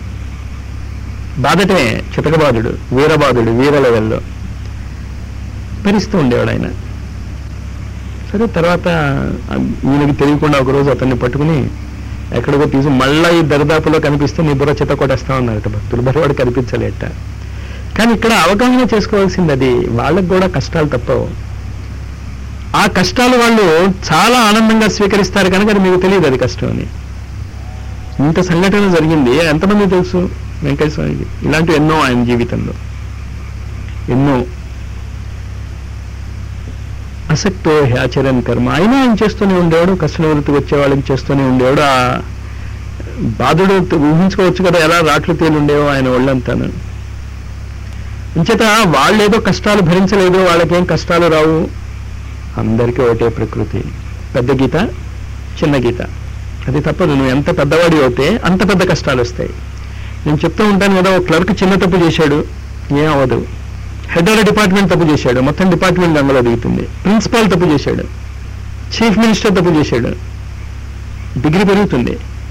బాధటే చితకబాదుడు వీరబాదుడు వీర లెవెల్లో భరిస్తూ ఉండేవాడు ఆయన సరే తర్వాత ఆ, ఈయనకి తెలియకుండా ఒకరోజు అతన్ని పట్టుకుని ఎక్కడికో తీసి మళ్ళా ఈ దరిదాపులో కనిపిస్తే నీ బుర్ర చిత్త కొట్టేస్తా ఉన్నారట భక్తులు మరి వాడు కనిపించలేట కానీ ఇక్కడ అవగాహన చేసుకోవాల్సింది అది వాళ్ళకు కూడా కష్టాలు తప్పవు ఆ కష్టాలు వాళ్ళు చాలా ఆనందంగా స్వీకరిస్తారు కనుక అది మీకు తెలియదు అది కష్టం అని ఇంత సంఘటన జరిగింది ఎంతమంది తెలుసు వెంకటేశ్వర స్వామికి ఇలాంటివి ఎన్నో ఆయన జీవితంలో ఎన్నో అసక్తో ఆచరణ కర్మ అయినా ఆయన చేస్తూనే ఉండేవాడు కష్ట నివృత్తి వచ్చే వాళ్ళని చేస్తూనే ఉండేవాడు ఆ బాధుడు ఊహించుకోవచ్చు కదా ఎలా రాట్లు తేలి ఉండేవో ఆయన ఒళ్ళంతాను ఇంచేత వాళ్ళు ఏదో కష్టాలు భరించలేదు వాళ్ళకేం కష్టాలు రావు అందరికీ ఒకటే ప్రకృతి పెద్ద గీత చిన్న గీత అది తప్పదు నువ్వు ఎంత పెద్దవాడి అవుతే అంత పెద్ద కష్టాలు వస్తాయి నేను చెప్తూ ఉంటాను కదా ఒక క్లర్క్ చిన్న తప్పు చేశాడు ఏం అవ్వదు హెడ్ ఆఫ్ డిపార్ట్మెంట్ తప్పు చేశాడు మొత్తం డిపార్ట్మెంట్ గంగలో దిగుతుంది ప్రిన్సిపాల్ తప్పు చేశాడు చీఫ్ మినిస్టర్ తప్పు చేశాడు డిగ్రీ పెరుగుతుంది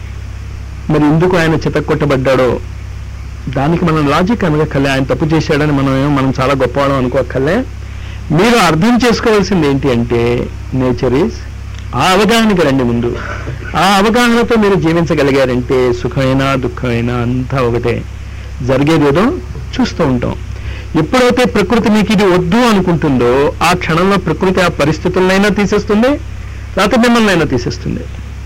మరి ఎందుకు ఆయన చితక్కొట్టబడ్డాడో దానికి మనం లాజిక్ అనగక్కర్లే ఆయన తప్పు చేశాడని మనం ఏమో మనం చాలా గొప్పవాళ్ళం అనుకోక్కర్లే మీరు అర్థం చేసుకోవాల్సింది ఏంటి అంటే నేచర్ ఈజ్ ఆ అవగాహనకి రండి ముందు ఆ అవగాహనతో మీరు జీవించగలిగారంటే సుఖమైనా దుఃఖమైనా అంతా ఒకటే జరిగేదేదో చూస్తూ ఉంటాం ఎప్పుడైతే ప్రకృతి మీకు ఇది వద్దు అనుకుంటుందో ఆ క్షణంలో ప్రకృతి ఆ పరిస్థితులనైనా తీసేస్తుంది లేకపోతే మిమ్మల్ని అయినా తీసేస్తుంది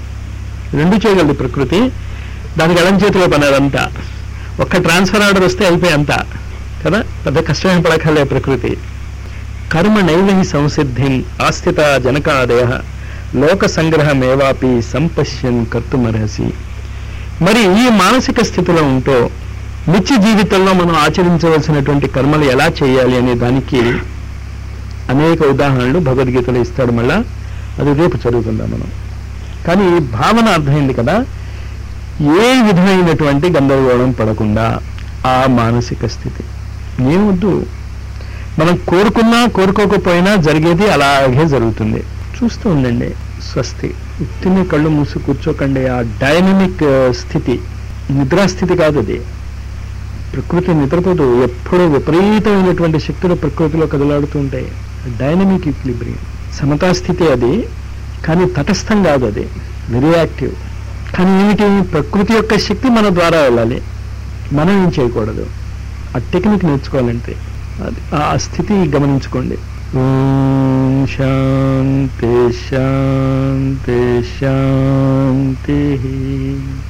రెండు చేయగలదు ప్రకృతి దానికి ఎడం చేతిలో పని అదంతా ఒక్క ట్రాన్స్ఫర్ ఆర్డర్ వస్తే అయిపోయి అంతా కదా పెద్ద కష్టమే పడకలే ప్రకృతి కర్మ నైవహి సంసిద్ధిం ఆస్థిత జనకాదయ లోక సంగ్రహమేవాపి సంపశ్యన్ కర్తుమర్హసి మరి ఈ మానసిక స్థితిలో ఉంటూ నిత్య జీవితంలో మనం ఆచరించవలసినటువంటి కర్మలు ఎలా చేయాలి అనే దానికి అనేక ఉదాహరణలు భగవద్గీతలో ఇస్తాడు మళ్ళా అది రేపు చదువుకుందాం మనం కానీ ఈ భావన అర్థమైంది కదా ఏ విధమైనటువంటి గందరగోళం పడకుండా ఆ మానసిక స్థితి ఏమొద్దు మనం కోరుకున్నా కోరుకోకపోయినా జరిగేది అలాగే జరుగుతుంది చూస్తూ ఉండండి స్వస్తి ఉత్తిని కళ్ళు మూసి కూర్చోకండి ఆ డైనమిక్ స్థితి నిద్రాస్థితి కాదు అది ప్రకృతి నిద్రపోదు ఎప్పుడూ విపరీతమైనటువంటి శక్తులు ప్రకృతిలో కదలాడుతూ ఉంటాయి డైనమిక్ ఈక్లిబ్రియం సమతా స్థితి అది కానీ తటస్థం కాదు అది వెరీ యాక్టివ్ కానీ ఏమిటి ప్రకృతి యొక్క శక్తి మన ద్వారా వెళ్ళాలి మనం ఏం చేయకూడదు ఆ టెక్నిక్ నేర్చుకోవాలంటే అది ఆ స్థితి గమనించుకోండి ఓం శాంతి శాంతి శాంతి